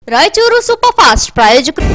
Raichur super fast ಪ್ರಾಯೋಜಕರು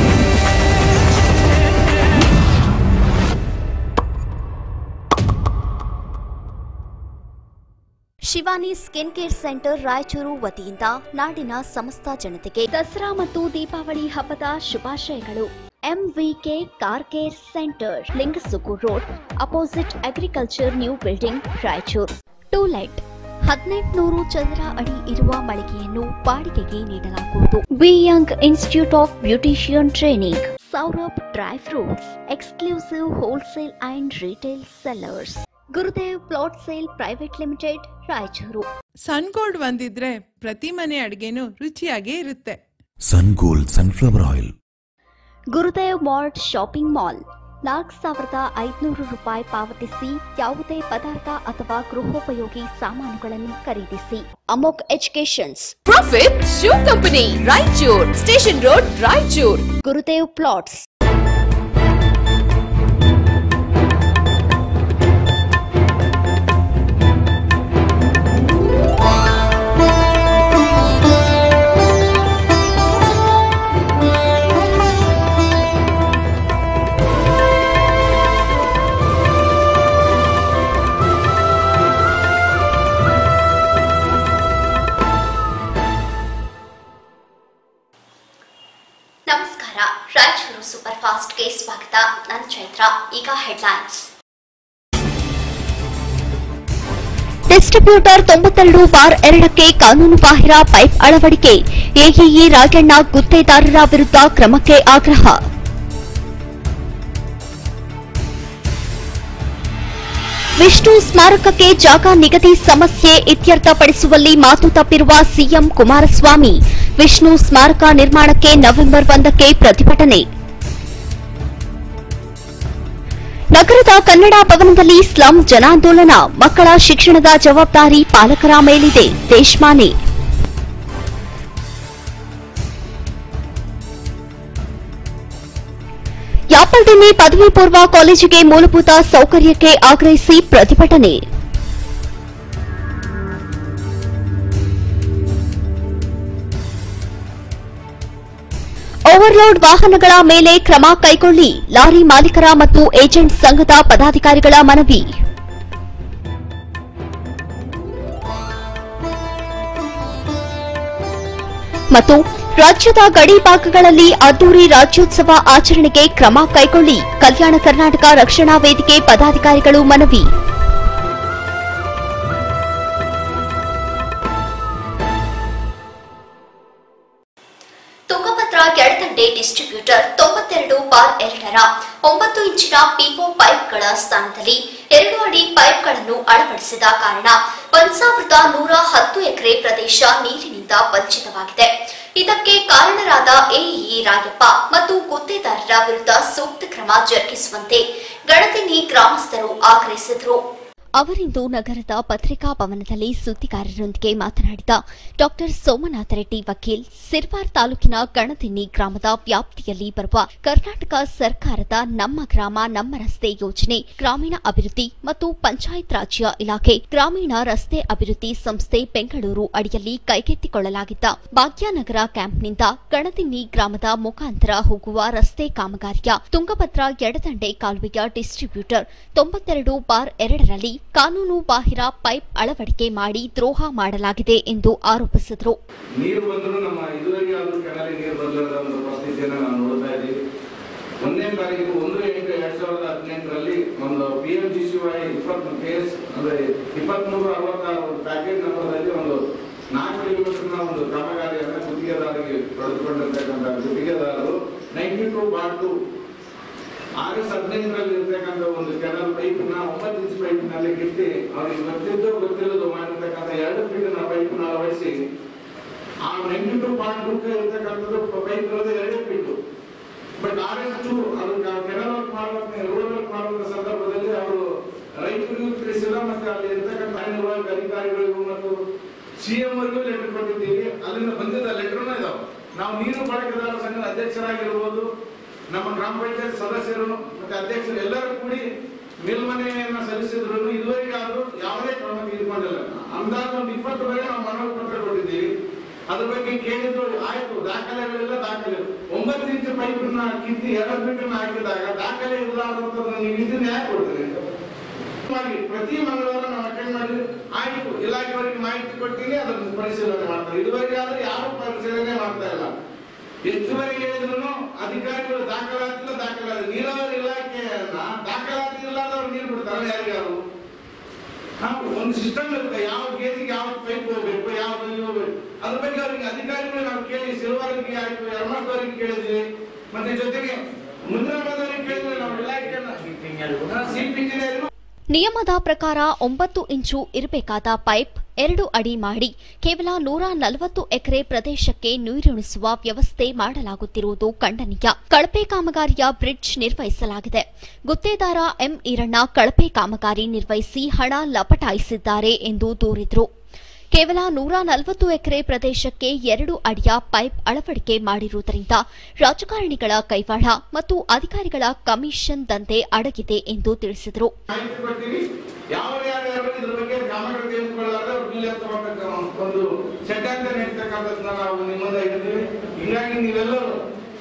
Shivani skin care centre Raichur ವತಿಯಿಂದ ನಾಡಿನ ಸಮಸ್ತ ಜನತೆಗೆ ದಸರಾ ಮತ್ತು ದೀಪಾವಳಿ ಹಬ್ಬದ ಶುಭಾಶಯಗಳು MVK car care centre Lingasugur road opposite agriculture new building Raichur to let ಹದಿನೆಂಟುನೂರು ಚದರ ಅಡಿ ಇರುವ ಮಳಿಗೆಯನ್ನು ಬಾಡಿಗೆಗೆ ನೀಡಲಾಗುವುದು V young institute of beautician training Saurabh dry fruits exclusive wholesale and retail sellers Gurudev plot sale private limited Raichur sun gold ಒಂದಿದ್ರೆ ಪ್ರತಿ ಮನೆ ಅಡ್ಗೆನೂ ರುಚಿಯಾಗೇ ಇರುತ್ತೆ sun gold sunflower oil Gurudev mart shopping mall ನಾಲ್ಕು ಸಾವಿರದ ಐದುನೂರು ರೂಪಾಯಿ ಪಾವತಿಸಿ ಯಾವುದೇ ಪದಾರ್ಥ ಅಥವಾ ಗೃಹೋಪಯೋಗಿ ಸಾಮಾನುಗಳನ್ನು ಖರೀದಿಸಿ ಅಮೋಕ್ educations Profit Shoe Company, Raichur, Station Road, Raichur. Gurudev plots ನಮಸ್ಕಾರ ರಾಯಚೂರು ಸೂಪರ್ ಫಾಸ್ಟ್ಗೆ ಸ್ವಾಗತ ನಾನು ಚೈತ್ರ ಈಗ ಹೆಡ್ಲೈನ್ಸ್ ಡಿಸ್ಟ್ರಿಬ್ಯೂಟರ್ ತೊಂಬತ್ತೆರಡು ಬಾರ್ ಎರಡಕ್ಕೆ ಕಾನೂನು ಬಾಹಿರ ಪೈಪ್ ಅಳವಡಿಕೆ ಎಇಇ ರಾಜಣ್ಣ ಗುತ್ತೇದಾರರ ವಿರುದ್ಧ ಕ್ರಮಕ್ಕೆ ಆಗ್ರಹ ವಿಷ್ಣು ಸ್ಮಾರಕಕ್ಕೆ ಜಾಗ ನಿಗದಿ ಸಮಸ್ಯೆ ಇತ್ಯರ್ಥಪಡಿಸುವಲ್ಲಿ ಮಾತು ತಪ್ಪಿರುವ ಸಿಎಂ ಕುಮಾರಸ್ವಾಮಿ ವಿಷ್ಣು ಸ್ಮಾರಕ ನಿರ್ಮಾಣಕ್ಕೆ ನವೆಂಬರ್ ಒಂದಕ್ಕೆ ಪ್ರತಿಭಟನೆ ನಗರದ ಕನ್ನಡ ಭವನದಲ್ಲಿ ಸ್ಲಂ ಜನಾಂದೋಲನ ಮಕ್ಕಳ ಶಿಕ್ಷಣದ ಜವಾಬ್ದಾರಿ ಪಾಲಕರ ಮೇಲಿದೆ ದೇಶಮಾನೆ ಯಾಪಲ್ದಿನ್ನಿ ಪದವಿ ಪೂರ್ವ ಕಾಲೇಜಿಗೆ ಮೂಲಭೂತ ಸೌಕರ್ಯಕ್ಕೆ ಆಗ್ರಹಿಸಿ ಪ್ರತಿಭಟನೆ ಓವರ್ಲೋಡ್ ವಾಹನಗಳ ಮೇಲೆ ಕ್ರಮ ಕೈಗೊಳ್ಳಿ ಲಾರಿ ಮಾಲೀಕರ ಮತ್ತು ಏಜೆಂಟ್ ಸಂಘದ ಪದಾಧಿಕಾರಿಗಳ ಮನವಿ ಮತ್ತು ರಾಜ್ಯದ ಗಡಿ ಭಾಗಗಳಲ್ಲಿ ಅದ್ದೂರಿ ರಾಜ್ಯೋತ್ಸವ ಆಚರಣೆಗೆ ಕ್ರಮ ಕೈಗೊಳ್ಳಿ ಕಲ್ಯಾಣ ಕರ್ನಾಟಕ ರಕ್ಷಣಾ ವೇದಿಕೆ ಪದಾಧಿಕಾರಿಗಳು ಮನವಿ ತುಂಗಭದ್ರಾ ಎಡದಂಡೆ ಡಿಸ್ಟ್ರಿಬ್ಯೂಟರ್ ತೊಂಬತ್ತೆರಡು ಬಾರ್ ಎರಡರ ಒಂಬತ್ತು ಇಂಚಿನ ಪಿಒ ಪೈಪ್ಗಳ ಸ್ಥಾನದಲ್ಲಿ ಎರಡು ಅಡಿ ಪೈಪ್ಗಳನ್ನು ಅಳವಡಿಸಿದ ಕಾರಣ ಒಂದ್ ಸಾವಿರದ ನೂರ ಹತ್ತು ಎಕರೆ ಪ್ರದೇಶ ನೀರಿನಿಂದ ವಂಚಿತವಾಗಿದೆ ಇದಕ್ಕೆ ಕಾರಣರಾದ ಎಇಇ ರಾಯಪ್ಪ ಮತ್ತು ಗುತ್ತೇದಾರರ ವಿರುದ್ಧ ಸೂಕ್ತ ಕ್ರಮ ಜರುಗಿಸುವಂತೆ ಗಣತಿನಿ ಗ್ರಾಮಸ್ಥರು ಆಗ್ರಹಿಸಿದರು ಅವರಿಂದು ನಗರದ ಪತ್ರಿಕಾ ಭವನದಲ್ಲಿ ಸುದ್ದಿಗಾರರೊಂದಿಗೆ ಮಾತನಾಡಿದ ಡಾಕ್ಟರ್ ಸೋಮನಾಥ ರೆಡ್ಡಿ ವಕೀಲ್ ಸಿರ್ವಾರ್ ತಾಲೂಕಿನ ಗಣತಿನ್ನಿ ಗ್ರಾಮದ ವ್ಯಾಪ್ತಿಯಲ್ಲಿ ಬರುವ ಕರ್ನಾಟಕ ಸರ್ಕಾರದ ನಮ್ಮ ಗ್ರಾಮ ನಮ್ಮ ರಸ್ತೆ ಯೋಜನೆ ಗ್ರಾಮೀಣ ಅಭಿವೃದ್ಧಿ ಮತ್ತು ಪಂಚಾಯತ್ ರಾಜ್ಯ ಇಲಾಖೆ ಗ್ರಾಮೀಣ ರಸ್ತೆ ಅಭಿವೃದ್ಧಿ ಸಂಸ್ಥೆ ಬೆಂಗಳೂರು ಅಡಿಯಲ್ಲಿ ಕೈಗೆತ್ತಿಕೊಳ್ಳಲಾಗಿದ್ದ ಭಾಗ್ಯನಗರ ಕ್ಯಾಂಪ್ನಿಂದ ಗಣತಿನ್ನಿ ಗ್ರಾಮದ ಮುಖಾಂತರ ಹೋಗುವ ರಸ್ತೆ ಕಾಮಗಾರಿಯ ತುಂಗಭದ್ರಾ ಎಡದಂಡೆ ಕಾಲುವೆಯ ಡಿಸ್ಟ್ರಿಬ್ಯೂಟರ್ ತೊಂಬತ್ತೆರಡು ಬಾರ್ ಎರಡರಲ್ಲಿ ಕಾನೂನು ಬಾಹಿರ ಪೈಪ್ ಅಳವಡಿಕೆ ಮಾಡಿ ದ್ರೋಹ ಮಾಡಲಾಗಿದೆ ಎಂದು ಆರೋಪಿಸಿದರು ನೀರು ಬಂದರೂ ನಮ್ಮ ಇದುವರೆಗೆ ಆದರೂ ಕೆನಾಲಿ ನೀರು ಬರಲಾರದ ಒಂದು ಪರಿಸ್ಥಿತಿಯನ್ನು ನಾವು ನೋಡ್ತಾ ಇದ್ದೀವಿ ಒಂದನೇ ತಾರೀಕು ಒಂದು ಎಂಟು ಎರಡ್ ಸಾವಿರದ ಹದಿನೆಂಟರಲ್ಲಿ ಒಂದು P M G C Y ಇಪ್ಪತ್ತು ಕೇಸ್ ಅಂದ್ರೆ ಇಪ್ಪತ್ಮೂರು ಅರವತ್ತಾರು ಒಂದು ಪ್ಯಾಕೇಜ್ ನಂಬರ್ದಲ್ಲಿ ಒಂದು ನಾಲ್ಕು ಕಿಲೋಮೀಟರ್ನ ಒಂದು ಕಾಮಗಾರಿಯನ್ನು ಗುತ್ತಿಗೆದಾರರಿಗೆ ಪಡೆದುಕೊಂಡಿರ್ತಕ್ಕಂಥ ಗುತ್ತಿಗೆದಾರರು ninety two bar two August ಹದಿನೈದರಲ್ಲಿ ಇರ್ತಕ್ಕಂಥ ಒಂದು ಕೆನಲ್ ಪೈಪ್ ನ ಒಂಬತ್ತು ಇಂಚ್ ಪೈಪ್ ನಲ್ಲಿ ಕಿತ್ತಿ ಅವ್ರಿಗೆ ಗೊತ್ತಿದ್ದು ಗೊತ್ತಿಲ್ಲದು ಮಾಡಿರ್ತಕ್ಕಂಥ ಎರಡು ಫೀಟ್ ನ ಪೈಪ್ ನ ಅಳವಡಿಸಿ ಆ ನೈಂಟಿ ಟು ಪಾಯಿಂಟ್ ಬುಕ್ ಇರ್ತಕ್ಕಂಥದ್ದು ಪೈಪ್ ಇರೋದು ಎರಡೇ feet but R S two ಅದು ಕೆನಲ್ ವರ್ಕ್ ಮಾಡುವಂತ ರೋಡ್ ವರ್ಕ್ ಮಾಡುವಂತ ಸಂದರ್ಭದಲ್ಲಿ ಅವರು ರೈತರಿಗೂ ತಿಳಿಸಿಲ್ಲ ಮತ್ತೆ ಅಲ್ಲಿ ಇರ್ತಕ್ಕಂಥ ಕಾರ್ಯನಿರ್ವಾಹಕ ಅಧಿಕಾರಿಗಳಿಗೂ ಮತ್ತು ಸಿಎಂ ವರೆಗೂ ಲೆಟರ್ ಕೊಟ್ಟಿದ್ದೀವಿ ಅಲ್ಲಿಂದ ಬಂದಿದ್ದ ಲೆಟರ್ನ ಇದಾವೆ ನಾವು ನೀರು ಬಳಕೆದಾರರ ಸಂಘದ ಅಧ್ಯಕ್ಷರಾಗಿರ್ಬೋದು ನಮ್ಮ ಗ್ರಾಮ ಪಂಚಾಯತ್ ಸದಸ್ಯರು ಮತ್ತೆ ಅಧ್ಯಕ್ಷರು ಎಲ್ಲರೂ ಕೂಡಿ ಮೇಲ್ಮನೆಯನ್ನ ಸಲ್ಲಿಸಿದ್ರು ಇದುವರೆಗೆ ಆದ್ರೂ ಯಾವುದೇ ಕ್ರಮ ತೆಗೆದುಕೊಂಡಿಲ್ಲ ಅಂದಾಜು ಒಂದು ಇಪ್ಪತ್ತು ವರೆಗೆ ನಾವು ಮನವಿ ಪತ್ರ ಕೊಟ್ಟಿದ್ದೀವಿ ಅದ್ರ ಬಗ್ಗೆ ಕೇಳಿದ್ರು ಆಯ್ತು ದಾಖಲೆಗಳೆಲ್ಲ ದಾಖಲೆ ಒಂಬತ್ತು ಇಂಚು ಪೈಪನ್ನ ಕಿತ್ತಿ ಎರಡು ಮೀಟರ್ನ ಹಾಕಿದಾಗ ದಾಖಲೆ ಇರಲಾರ್ದಂಥದ್ದು ನೀವು ಇದನ್ನ ಯಾಕೆ ಕೊಡ್ತೀರಿ ಮಾಡಿ ಪ್ರತಿ ಮಂಗಳವಾರ ನಾವು ಅಟೆಂಡ್ ಮಾಡಿದ್ರೆ ಆಯ್ತು ಇಲಾಖೆಯವರಿಗೆ ಮಾಹಿತಿ ಕೊಡ್ತೀನಿ ಅದನ್ನು ಪರಿಶೀಲನೆ ಮಾಡ್ತಾರೆ ಇದುವರೆಗೆ ಆದ್ರೆ ಯಾರು ಪರಿಶೀಲನೆ ಮಾಡ್ತಾ ಇಲ್ಲ ಹೆಚ್ಚುವರೆಗೆ ಹೇಳಿದ್ರು ಅಧಿಕಾರಿಗಳು ದಾಖಲಾತಿಲ್ಲ ದಾಖಲಾತಿ ನೀರಾವರಿ ಇಲಾಖೆಯನ್ನ ದಾಖಲಾತಿ ಇಲ್ಲದವ್ರು ನೀರು ಬಿಡ್ತಾರೆ ಯಾರಿಗಾರು ಹಾ, ಒಂದು ಸಿಸ್ಟಮ್ ಇರುತ್ತೆ ಯಾವ ಗೇಜಿಗೆ ಯಾವ ಪೈಪ್ ಹೋಗ್ಬೇಕು ಯಾವ ಹೋಗ್ಬೇಕು ಅದ್ರ ಬಗ್ಗೆ ಅವರಿಗೆ ಅಧಿಕಾರಿಗಳು ನಾವು ಕೇಳಿ ಸಿಲ್ವರ್ಗೆ ಆಯ್ತು ಯರ್ಮಸ್ವರಿಗೆ ಕೇಳಿದ್ವಿ ಮತ್ತೆ ಜೊತೆಗೆ ಮುದ್ರಾಬಾದವರಿಗೆ ಕೇಳಿದ್ರೆ ನಾವು ಇಲಾಖೆಯನ್ನ ಸಿಪ್ ಇಂಜಿನಿಯರ್ ನಿಯಮದ ಪ್ರಕಾರ ಒಂಬತ್ತು ಇಂಚು ಇರಬೇಕಾದ ಪೈಪ್ ಎರಡು ಅಡಿ ಮಾಡಿ ಕೇವಲ ನೂರ ನಲವತ್ತು ಎಕರೆ ಪ್ರದೇಶಕ್ಕೆ ನೀರುಣಿಸುವ ವ್ಯವಸ್ಥೆ ಮಾಡಲಾಗುತ್ತಿರುವುದು ಖಂಡನೀಯ ಕಳಪೆ ಕಾಮಗಾರಿಯ ಬ್ರಿಡ್ಜ್ ನಿರ್ವಹಿಸಲಾಗಿದೆ ಗುತ್ತೇದಾರ ಎಂ ಈರಣ್ಣ ಕಳಪೆ ಕಾಮಗಾರಿ ನಿರ್ವಹಿಸಿ ಹಣ ಲಪಟಾಯಿಸಿದ್ದಾರೆ ಎಂದು ದೂರಿದರು ಕೇವಲ ನೂರ ನಲವತ್ತು ಎಕರೆ ಪ್ರದೇಶಕ್ಕೆ ಎರಡು ಅಡಿಯ ಪೈಪ್ ಅಳವಡಿಕೆ ಮಾಡಿರುವುದರಿಂದ ರಾಜಕಾರಣಿಗಳ ಕೈವಾಡ ಮತ್ತು ಅಧಿಕಾರಿಗಳ ಕಮಿಷನ್ ದಂಧೆ ಅಡಗಿದೆ ಎಂದು ತಿಳಿಸಿದರು ಮಾಹಿತಿ ಕೊಡ್ತೀವಿ ಯಾವ ಯಾರ್ಯಾರು ಇದ್ರ ಬಗ್ಗೆ ಗಮನ ತೆಗೆದುಕೊಳ್ಳಾದ್ರೆ ಅವ್ರು ಬಿಲ್ ಎತ್ತುವಂತ ಒಂದು ಷಡ್ಯಂತ್ರ ನಡೀತಕ್ಕಂಥದ್ದನ್ನ ನಾವು ನಿಮ್ಮನ್ನ ಹಿಡಿದೀವಿ ಹೀಗಾಗಿ ನೀವೆಲ್ಲರೂ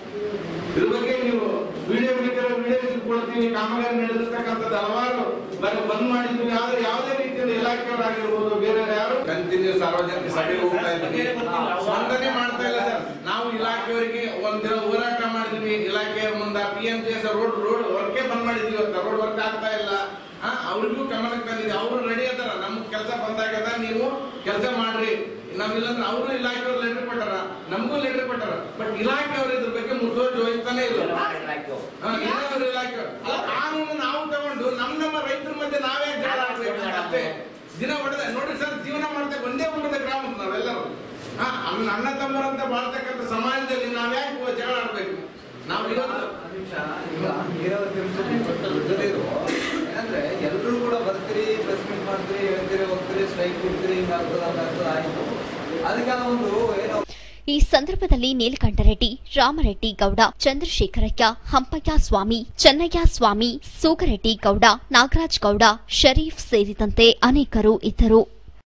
ಇದ್ರ ಬಗ್ಗೆ ನೀವು ವಿಡಿಯೋ ಬೇಕಿರೋ ವಿಡಿಯೋ ಕೊಡ್ತೀವಿ ಕಾಮಗಾರಿ ನಡೆದಿರ್ತಕ್ಕಂಥದ್ದು ಹಲವಾರು ಬರೀ ಬಂದ್ ಮಾಡಿದ್ವಿ ಆದ್ರೆ ಯಾವುದೇ ರೀತಿಯಿಂದ ಇಲಾಖೆಯವರಾಗಿರ್ಬೋದು ಬೇರೆ ಯಾರು ಕಂಟಿನ್ಯೂ ಸಾರ್ವಜನಿಕ ಸಭೆಗೆ ಹೋಗ್ತಾ ಇದ್ದೀವಿ ಸ್ಪಂದನೆ ಮಾಡ್ತಾ ಇಲ್ಲ ಸರ್ ನಾವು ಇಲಾಖೆಯವರಿಗೆ ಒಂದ್ ದಿನ ಹೋರಾಟ ಮಾಡಿದ್ವಿ ಇಲಾಖೆಯ ಮುಂದ P M G S road road ವರ್ಕೇ ಬಂದ್ ಮಾಡಿದ್ವಿ ಇವತ್ತು ರೋಡ್ ವರ್ಕ್ ಆಗ್ತಾ ಇಲ್ಲ ಆ, ಅವ್ರಿಗೂ ಗಮನಕ್ಕೆ ಬಂದಿದೆ ಅವರು ರೆಡಿ ಅದಾರ ನಮ್ ಕೆಲಸ ಬಂದಾಗದ ನೀವು ಕೆಲಸ ಮಾಡ್ರಿ ನಾವಿಲ್ಲಂದ್ರೆ ಅವರು ಇಲಾಖೆಯವ್ರು ಲೆಟರ್ ಕೊಟ್ಟಾರ ನಮಗೂ ಲೆಟರ್ ಕೊಟ್ಟಾರ ಬಟ್ ಇಲಾಖೆಯವರು ಇದ್ರ ಬಗ್ಗೆ ಮುತುವರ್ಜಿ ವಹಿಸ್ತಾನೆ ಇಲ್ಲ ಹಾ, ಇಲಾಖೆಯವ್ರು ಇಲಾಖೆ ಅಲ್ಲ ಕಾನೂನು ನಾವು ತಗೊಂಡು ನಮ್ ನಮ್ಮ ರೈತರ ಮಧ್ಯೆ ನಾವೇ ಜಗಳ ಆಡ್ಬೇಕು ಅಷ್ಟೇ ದಿನ ಹೊಡೆದ ನೋಡಿ ಸರ್ ಜೀವನ ಮಾಡ್ತೇವೆ ಒಂದೇ ಊಟದ ಗ್ರಾಮ ನಾವೆಲ್ಲರೂ ಹಾ ಅಣ್ಣ ಅಣ್ಣ ತಮ್ಮರಂತ ಬಾಳ್ತಕ್ಕಂಥ ಸಮಾಜದಲ್ಲಿ ನಾವ್ಯಾಕೆ ಜಗಳ ಆಡ್ಬೇಕು ನಾವು ಇವತ್ತು ನಿಮಿಷ ಈಗ ನೀರಾವರಿ ತಿರುಗಿಸೋದು ಏನಂದ್ರೆ ಎಲ್ಲರೂ ಕೂಡ ಬರ್ತೀರಿ ಪ್ರೆಸ್ ಮೀಟ್ ಮಾಡ್ತೀರಿ ಹೇಳ್ತೀರಿ ಹೋಗ್ತೀರಿ ಸ್ಟ್ರೈಕ್ ಕೊಡ್ತೀರಿ ಹಿಂಗಾಗ್ತದ ಹಂಗಾಗ್ತದ ಆಯ್ತು ಅದಕ್ಕೆಲ್ಲ ಒಂದು ಏನೋ ಈ ಸಂದರ್ಭದಲ್ಲಿ ನೀಲಕಂಠರೆಡ್ಡಿ ರಾಮರೆಡ್ಡಿ ಗೌಡ ಚಂದ್ರಶೇಖರಯ್ಯ ಹಂಪಯ್ಯ ಸ್ವಾಮಿ ಚೆನ್ನಯ್ಯ ಸ್ವಾಮಿ ಸೂಗರೆಡ್ಡಿ ಗೌಡ ನಾಗರಾಜ್ ಗೌಡ ಶರೀಫ್ ಸೇರಿದಂತೆ ಅನೇಕರು ಇದ್ದರು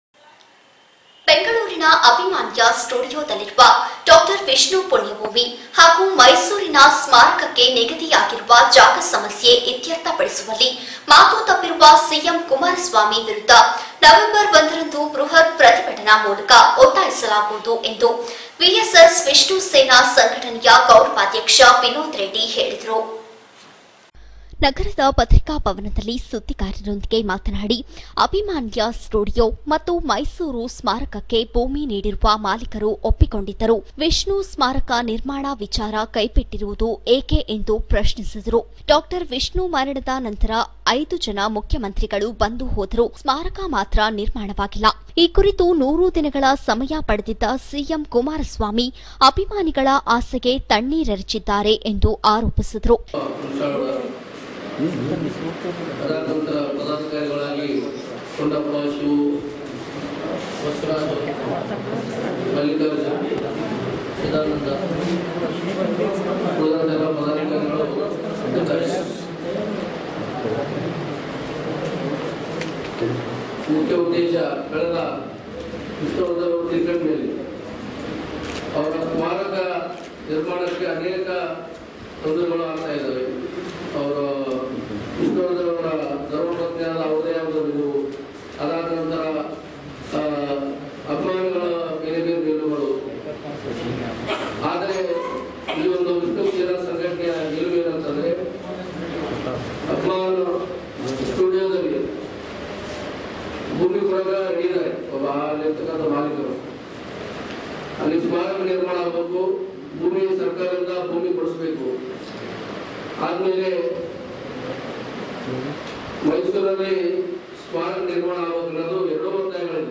ಬೆಂಗಳೂರಿನ ಅಭಿಮಾನ್ಯ ಸ್ಟುಡಿಯೋದಲ್ಲಿರುವ ಡಾಕ್ಟರ್ ವಿಷ್ಣು ಪುಣ್ಯಭೂಮಿ ಹಾಗೂ ಮೈಸೂರಿನ ಸ್ಮಾರಕಕ್ಕೆ ನಿಗದಿಯಾಗಿರುವ ಜಾಗ ಸಮಸ್ಯೆ ಇತ್ಯರ್ಥಪಡಿಸುವಲ್ಲಿ ಮಾತು ತಪ್ಪಿರುವ ಸಿಎಂ ಕುಮಾರಸ್ವಾಮಿ ವಿರುದ್ಧ ನವೆಂಬರ್ ಒಂದರಂದು ಬೃಹತ್ ಪ್ರತಿಭಟನಾ ಮೂಲಕ ಒತ್ತಾಯಿಸಲಾಗುವುದು ಎಂದು ವಿಎಸ್ಎಸ್ ವಿಷ್ಣು ಸೇನಾ ಸಂಘಟನೆಯ ಗೌರವಾಧ್ಯಕ್ಷ ವಿನೋದ್ ರೆಡ್ಡಿ ಹೇಳಿದರು ನಗರದ ಪತ್ರಿಕಾ ಭವನದಲ್ಲಿ ಸುದ್ದಿಗಾರರೊಂದಿಗೆ ಮಾತನಾಡಿ ಅಭಿಮಾನ್ಯ ಸ್ಟುಡಿಯೋ ಮತ್ತು ಮೈಸೂರು ಸ್ಮಾರಕಕ್ಕೆ ಭೂಮಿ ನೀಡಿರುವ ಮಾಲೀಕರು ಒಪ್ಪಿಕೊಂಡಿದ್ದರು ವಿಷ್ಣು ಸ್ಮಾರಕ ನಿರ್ಮಾಣ ವಿಚಾರ ಕೈಬಿಟ್ಟಿರುವುದು ಏಕೆ ಎಂದು ಪ್ರಶ್ನಿಸಿದರು ಡಾಕ್ಟರ್ ವಿಷ್ಣು ಮರಣದ ನಂತರ ಐದು ಜನ ಮುಖ್ಯಮಂತ್ರಿಗಳು ಬಂದು ಹೋದರೂ ಸ್ಮಾರಕ ಮಾತ್ರ ನಿರ್ಮಾಣವಾಗಿಲ್ಲ ಈ ಕುರಿತು ನೂರು ದಿನಗಳ ಸಮಯ ಪಡೆದಿದ್ದ ಸಿಎಂ ಕುಮಾರಸ್ವಾಮಿ ಅಭಿಮಾನಿಗಳ ಆಸೆಗೆ ತಣ್ಣೀರೆರಚಿದ್ದಾರೆ ಎಂದು ಆರೋಪಿಸಿದರು ಅದಾದ ನಂತರ ಪದಾಧಿಕಾರಿಗಳಾಗಿ ಕೊಂಡಪ್ಪ ಶಿವು ಬಸವರಾಜ ಮಲ್ಲಿಕಾರ್ಜುನ ಚಿದಾನಂದ ಉಳಿದಂತೆ ಎಲ್ಲ ಪದಾಧಿಕಾರಿಗಳು ಇದ್ದಾರೆ ಮುಖ್ಯ ಉದ್ದೇಶ ಕಳೆದ ವಿಶ್ವವರ್ಧನ್ ಕ್ರಿಕೆಟ್ ಮೇಲೆ ಅವರ ಸ್ಮಾರಕ ನಿರ್ಮಾಣಕ್ಕೆ ಅನೇಕ ತೊಂದರೆಗಳು ಆಗ್ತಾ ಇದ್ದಾವೆ ಅವರ ವಿಷ್ಣುವರ್ಧನ್ ಅವರ ಧರ್ಮಪತ್ನಿಯಾದ ಅವರದೇ ಆದ ಇದು ಅದಾದ ನಂತರ ಆ, ಅಭಿಮಾನಿಗಳ ಬೇರೆ ಬೇರೆ ನಿಲುವುಗಳು ಆದರೆ ಈ ಒಂದು ವಿಷ್ಣು ಸೇನಾ ಸಂಘಟನೆಯ ನಿಲುವು ಏನಂತಂದ್ರೆ ಅಭಿಮಾನ ಸ್ಟುಡಿಯೋದಲ್ಲಿ ಭೂಮಿ ಕೊಡಗ ರೆಡಿ ಇದ್ದಾರೆ ಒಬ್ಬ ಅಲ್ಲಿರ್ತಕ್ಕಂಥ ಮಾಲೀಕರು ಅಲ್ಲಿ ಸ್ಮಾರಕ ನಿರ್ಮಾಣ ಆಗಬೇಕು ಭೂಮಿ ಸರ್ಕಾರದಿಂದ ಭೂಮಿ ಕೊಡಿಸ್ಬೇಕು ಆದ್ಮೇಲೆ ಮೈಸೂರಲ್ಲಿ ಸ್ಮಾರಕ ನಿರ್ಮಾಣ ಆಗಬೇಕು ಅನ್ನೋದು ಎರಡೂ ಒತ್ತಾಯಗಳಿದೆ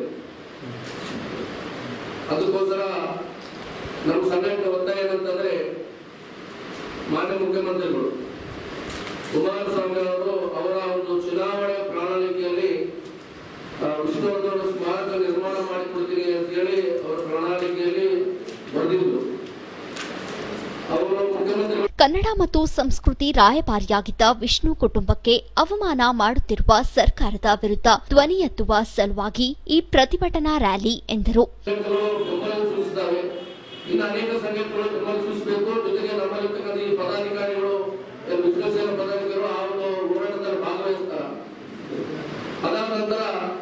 ಅದಕ್ಕೋಸ್ಕರ ನಮ್ಮ ಸಂಘಟನೆ ಒತ್ತಾಯ ಏನಂತಂದ್ರೆ ಮಾನ್ಯ ಮುಖ್ಯಮಂತ್ರಿಗಳು ಕುಮಾರಸ್ವಾಮಿ ಅವರು ಅವರ ಒಂದು ಚುನಾವಣೆ ಪ್ರಣಾಳಿಕೆಯಲ್ಲಿ ಆ, ವಿಷ್ಣುವರ್ಧನ್ ಸ್ಮಾರಕ ನಿರ್ಮಾಣ ಮಾಡಿಕೊಡ್ತೀನಿ ಅಂತೇಳಿ ಅವರ ಪ್ರಣಾಳಿಕೆಯಲ್ಲಿ ಬರೆದಿದ್ರು ಅವರು ಮುಖ್ಯಮಂತ್ರಿ ಕನ್ನಡ ಮತ್ತು ಸಂಸ್ಕೃತಿ ರಾಯಭಾರಿಯಾಗಿದ್ದ ವಿಷ್ಣು ಕುಟುಂಬಕ್ಕೆ ಅವಮಾನ ಮಾಡುತ್ತಿರುವ ಸರ್ಕಾರದ ವಿರುದ್ಧ ಧ್ವನಿ ಎತ್ತುವ ಸಲುವಾಗಿ ಈ ಪ್ರತಿಭಟನಾ ರ್ಯಾಲಿ ಎಂದರು ಬೆಂಬಲ ಸೂಚಿಸಿದ್ದಾರೆ ಸೂಚಿಸಿದ್ದಾವೆ ಇನ್ನು ಅನೇಕ ಸಂಘಟನೆಗಳು ಕ್ರಮ ಸೂಚಿಸಬೇಕು ಜೊತೆಗೆ ನಮ್ಮಲ್ಲಿರ್ತಕ್ಕಂಥ ಈ ಪದಾಧಿಕಾರಿಗಳು ಏನು ವಿಶ್ವಸೇನ ಪದಾಧಿಕಾರಿಗಳು ಆ ಒಂದು ಹೋರಾಟದಲ್ಲಿ ಭಾಗವಹಿಸ್ತಾರೆ ಅದಾದ ನಂತರ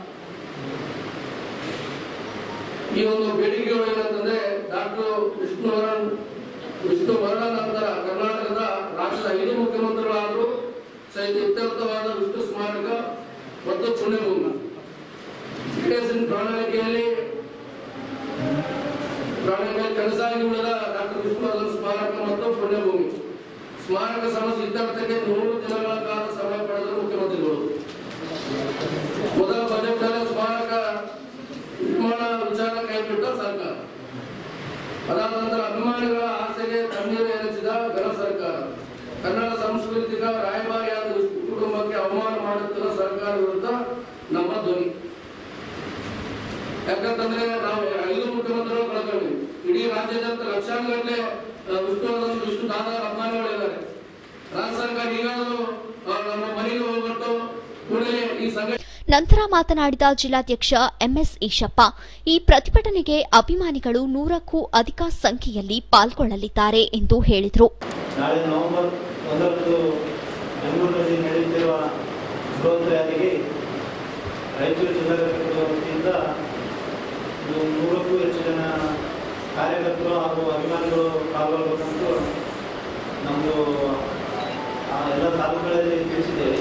ಈ ಒಂದು ಬೇಡಿಕೆಗಳು ಏನಂತಂದ್ರೆ ಡಾಕ್ಟರ್ ವಿಷ್ಣುವರನ್ ವಿಷ್ಣು ವರ್ಣ ನಂತರ ಕರ್ನಾಟಕದ ರಾಜ್ಯದ ಐದು ಮುಖ್ಯಮಂತ್ರಿಗಳಾದರೂ ಸಹಿತ ಇತ್ಯರ್ಥವಾದ ವಿಷ್ಣು ಸ್ಮಾರಕ ಮತ್ತು ಪುಣ್ಯಭೂಮಿ ವೆಂಕಟೇಶನ್ ಪ್ರಣಾಳಿಕೆಯಲ್ಲಿ ಪ್ರಣಾಳಿಕೆಯಲ್ಲಿ ಕೆಲಸಾಗಿ ಉಳಿದ ಡಾಕ್ಟರ್ ವಿಷ್ಣುವರ್ಧನ್ ಸ್ಮಾರಕ ಮತ್ತು ಪುಣ್ಯಭೂಮಿ ಸ್ಮಾರಕ ಸಮಸ್ಯೆ ಇತ್ಯರ್ಥಕ್ಕೆ ನೂರು ದಿನಗಳ ಕಾಲ ಸಮಯ ಪಡೆದರು ಮುಖ್ಯಮಂತ್ರಿಗಳು ಮೊದಲ ಬಜೆಟ್ ಸ್ಮಾರಕ ನಿರ್ಮಾಣ ವಿಚಾರ ಕೈಬಿಟ್ಟ ಸರ್ಕಾರ ಅದಾದ ನಂತರ ಅಭಿಮಾನಿಗಳ ಆಸೆಗೆ ತಣ್ಣೀರು ಎರಚಿದ ಘನ ಸರ್ಕಾರ ಕನ್ನಡ ಸಾಂಸ್ಕೃತಿಕ ರಾಯಭಾರಿಯಾದ ವಿಷ್ಣು ಕುಟುಂಬಕ್ಕೆ ಅವಮಾನ ಮಾಡುತ್ತಿರುವ ಸರ್ಕಾರ ವಿರುದ್ಧ ನಮ್ಮ ಧ್ವನಿ ಯಾಕಂತಂದ್ರೆ ನಾವು ಐದು ಮುಖ್ಯಮಂತ್ರಿಗಳು ಕಳ್ಕೊಂಡಿವಿ ಇಡೀ ರಾಜ್ಯಾದ್ಯಂತ ಲಕ್ಷಾನುಗಟ್ಟಲೆ ಆ, ವಿಷ್ಣುವರ್ಧನ್ ವಿಷ್ಣು ದಾದ ಅಭಿಮಾನಿಗಳು ಇದ್ದಾರೆ ರಾಜ್ಯ ಸರ್ಕಾರ ಈಗಾಗಲೂ ಆ, ನಮ್ಮ ಮನೆಗೆ ಹೋಗ್ಬಿಟ್ಟು ಕೂಡಲೇ ಈ ಸಂಘಟನೆ ನಂತರ ಮಾತನಾಡಿದ ಜಿಲ್ಲಾಧ್ಯಕ್ಷ ಎಂಎಸ್ ಈಶಪ್ಪ ಈ ಪ್ರತಿಭಟನೆಗೆ ಅಭಿಮಾನಿಗಳು ನೂರಕ್ಕೂ ಅಧಿಕ ಸಂಖ್ಯೆಯಲ್ಲಿ ಪಾಲ್ಗೊಳ್ಳಲಿದ್ದಾರೆ ಎಂದು ಹೇಳಿದರು ನಾಳೆ ನವೆಂಬರ್ ಒಂದರಂದು ಬೆಂಗಳೂರಿನಲ್ಲಿ ನಡೆಯುತ್ತಿರುವ ಬೃಹತ್ ರ್ಯಾಲಿಗೆ ರಾಯಚೂರು ಜಿಲ್ಲಾ ಘಟಕದ ವತಿಯಿಂದ ಇದು ನೂರಕ್ಕೂ ಹೆಚ್ಚು ಜನ ಕಾರ್ಯಕರ್ತರು ಹಾಗೂ ಅಭಿಮಾನಿಗಳು ಪಾಲ್ಗೊಳ್ಳಬೇಕಂತ ನಮ್ಮದು ಆ ಎಲ್ಲ ತಾಲೂಕುಗಳಲ್ಲಿ ತಿಳಿಸಿದ್ದೇವೆ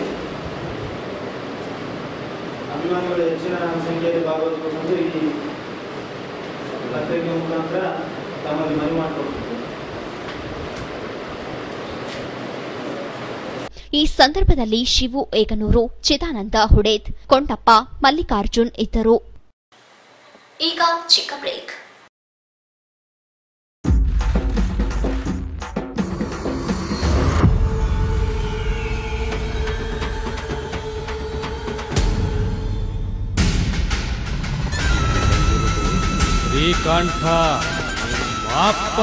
ಅಭಿಮಾನಿಗಳು ಹೆಚ್ಚಿನ ಸಂಖ್ಯೆಯಲ್ಲಿ ಭಾಗವಹಿಸಬೇಕೆಂದು ಈ ಪತ್ರಿಕೆ ಮುಖಾಂತರ ತಮ್ಮಲ್ಲಿ ಮನವಿ ಮಾಡಿಕೊಡ್ತೀವಿ ಈ ಸಂದರ್ಭದಲ್ಲಿ ಶಿವು ಏಗನೂರು ಚಿದಾನಂದ ಹುಡೇದ್ ಕೊಂಡಪ್ಪ ಮಲ್ಲಿಕಾರ್ಜುನ್ ಇದ್ದರು ಈಗ ಚಿಕ್ಕ ಬ್ರೇಕ್ ಶ್ರೀಕಂಠ ಅಪ್ಪ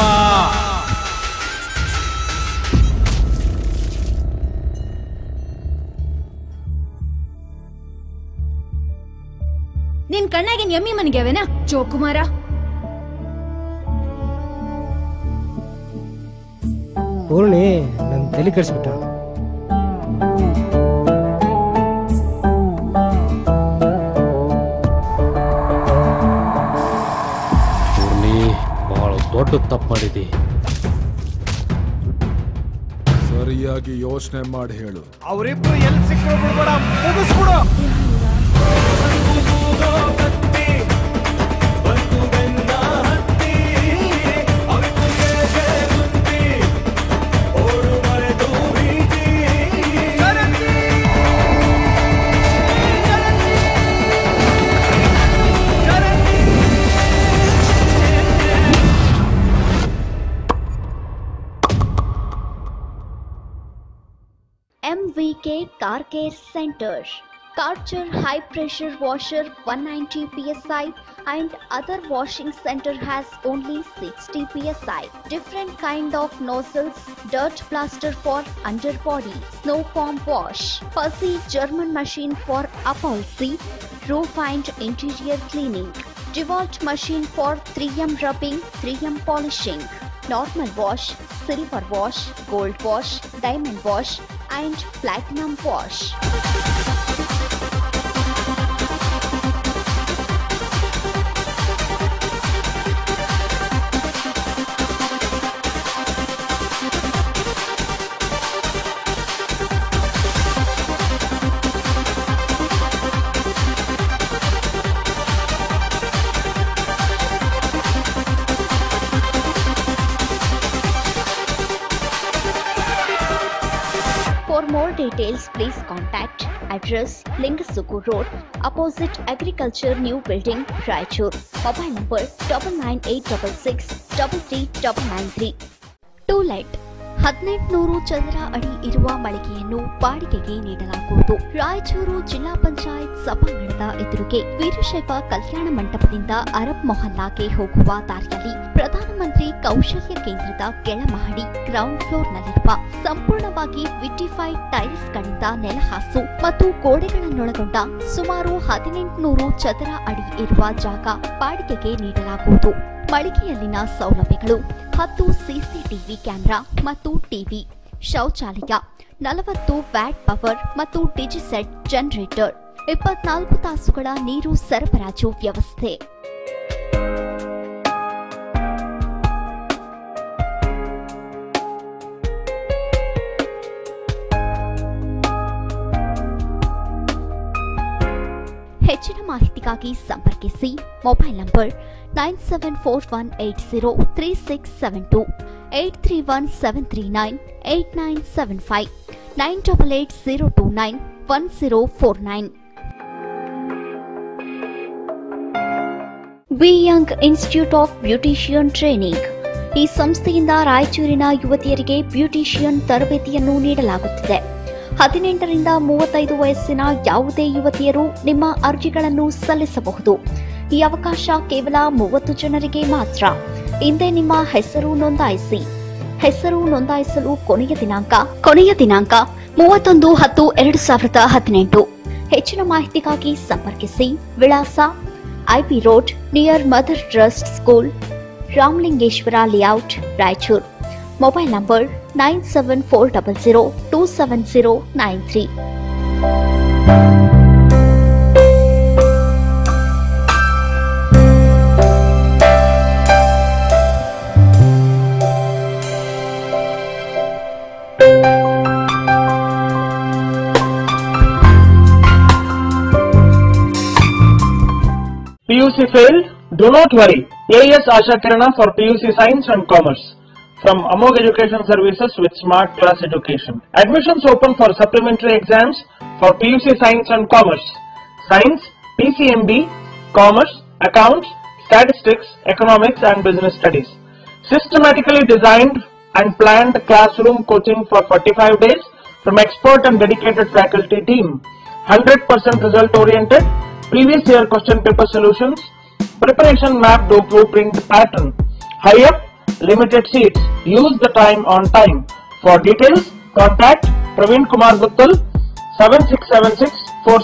ನಿನ್ ಕಣ್ಣಾಗಿನ್ ಎಮ್ಮಿ ಮನೆಗೆ ಅವೇನಾ ಜೋಕುಮಾರ ಪೂರ್ಣಿ ನನ್ನ ತಲೆ ಕೆಡಿಸ್ಬಿಟ್ಟ ಪೂರ್ಣಿ ಬಹಳ ದೊಡ್ಡ ತಪ್ಪು ಮಾಡಿದಿ ಸರಿಯಾಗಿ ಯೋಚನೆ ಮಾಡಿ ಹೇಳು ಅವರಿಬ್ರು ಎಲ್ಲಿ ಸಿಕ್ಕರು ಬಿಡ್ಬೇಡ ಮುಗಿಸ್ಬಿಡು MVK Car Care Center. Karcher high pressure washer 190 psi and other washing center has only 60 psi. Different kind of nozzles, dirt plaster for underbody, snow foam wash, fuzzy German machine for upholstery, roof and interior cleaning, DeWalt machine for 3M rubbing, 3M polishing, normal wash, silver wash, gold wash, diamond wash and platinum wash. For more details, please contact address Lingasuku Road, opposite Agriculture New Building, Raichur. Mobile number double nine eight double six double three double nine three. To let ಹದಿನೆಂಟುನೂರು ಚದರ ಅಡಿ ಇರುವ ಮಳಿಗೆಯನ್ನು ಬಾಡಿಗೆಗೆ ನೀಡಲಾಗುವುದು ರಾಯಚೂರು ಜಿಲ್ಲಾ ಪಂಚಾಯತ್ ಸಭಾಂಗಣದ ಎದುರಿಗೆ ವೀರಶೈವ ಕಲ್ಯಾಣ ಮಂಟಪದಿಂದ ಅರಬ್ ಮೊಹಲ್ಲಾಗೆ ಹೋಗುವ ದಾರಿಯಲ್ಲಿ ಪ್ರಧಾನಮಂತ್ರಿ ಕೌಶಲ್ಯ ಕೇಂದ್ರದ ಕೆಳಮಹಡಿ ಗ್ರೌಂಡ್ ಫ್ಲೋರ್ನಲ್ಲಿರುವ ಸಂಪೂರ್ಣವಾಗಿ ವಿಟಿಫೈಡ್ ಟೈಲ್ಸ್ಗಳಿಂದ ನೆಲಹಾಸು ಮತ್ತು ಗೋಡೆಗಳನ್ನೊಳಗೊಂಡ ಸುಮಾರು ಹದಿನೆಂಟುನೂರು ಚದರ ಅಡಿ ಇರುವ ಜಾಗ ಬಾಡಿಗೆಗೆ ನೀಡಲಾಗುವುದು ಮಳಿಗೆಯಲ್ಲಿನ ಸೌಲಭ್ಯಗಳು ಹತ್ತು ಸಿಸಿಟಿವಿ ಕ್ಯಾಮೆರಾ ಮತ್ತು ಟಿವಿ ಶೌಚಾಲಯ ನಲವತ್ತು ವ್ಯಾಟ್ ಪವರ್ ಮತ್ತು ಡಿಜಿಸೆಟ್ ಜನರೇಟರ್ ಇಪ್ಪತ್ನಾಲ್ಕು ತಾಸುಗಳ ನೀರು ಸರಬರಾಜು ವ್ಯವಸ್ಥೆ ಹೆಚ್ಚಿನ ಮಾಹಿತಿಗಾಗಿ ಸಂಪರ್ಕಿಸಿ mobile number nine seven four one eight zero three six seven two eight three one seven three nine eight nine seven five nine double eight zero two nine one zero four nine V young institute of beautician training ಈ ಸಂಸ್ಥೆಯಿಂದ ರಾಯಚೂರಿನ ಯುವತಿಯರಿಗೆ beautician ತರಬೇತಿಯನ್ನು ನೀಡಲಾಗುತ್ತಿದೆ ಹದಿನೆಂಟರಿಂದ ಮೂವತ್ತೈದು ವಯಸ್ಸಿನ ಯಾವುದೇ ಯುವತಿಯರು ನಿಮ್ಮ ಅರ್ಜಿಗಳನ್ನು ಸಲ್ಲಿಸಬಹುದು ಈ ಅವಕಾಶ ಕೇವಲ ಮೂವತ್ತು ಜನರಿಗೆ ಮಾತ್ರ ಹಿಂದೆ ನಿಮ್ಮ ಹೆಸರು ನೋಂದಾಯಿಸಿ ಹೆಸರು ನೋಂದಾಯಿಸಲು ಕೊನೆಯ ದಿನಾಂಕ ಕೊನೆಯ ದಿನಾಂಕ ಮೂವತ್ತೊಂದು ಹತ್ತು ಎರಡು ಸಾವಿರದ ಹದಿನೆಂಟು ಹೆಚ್ಚಿನ ಮಾಹಿತಿಗಾಗಿ ಸಂಪರ್ಕಿಸಿ ವಿಳಾಸ IP road near mother trust school Ramalingeshwara layout Raichur mobile number nine seven four double zero two seven zero nine three PUC failed? Do not worry. AS Asha Kirana for PUC Science and Commerce from Amog Education Services with Smart Class Education. Admissions open for supplementary exams for PUC Science and Commerce. Science, PCMB, Commerce, Accounts, Statistics, Economics and Business Studies. Systematically designed and planned classroom coaching for 45 days from expert and dedicated faculty team. 100% result oriented, previous year question paper solutions, preparation map to blueprint pattern. Hurry up, limited seats. Use the time on time. For details, contact Praveen Kumar Guttal 7676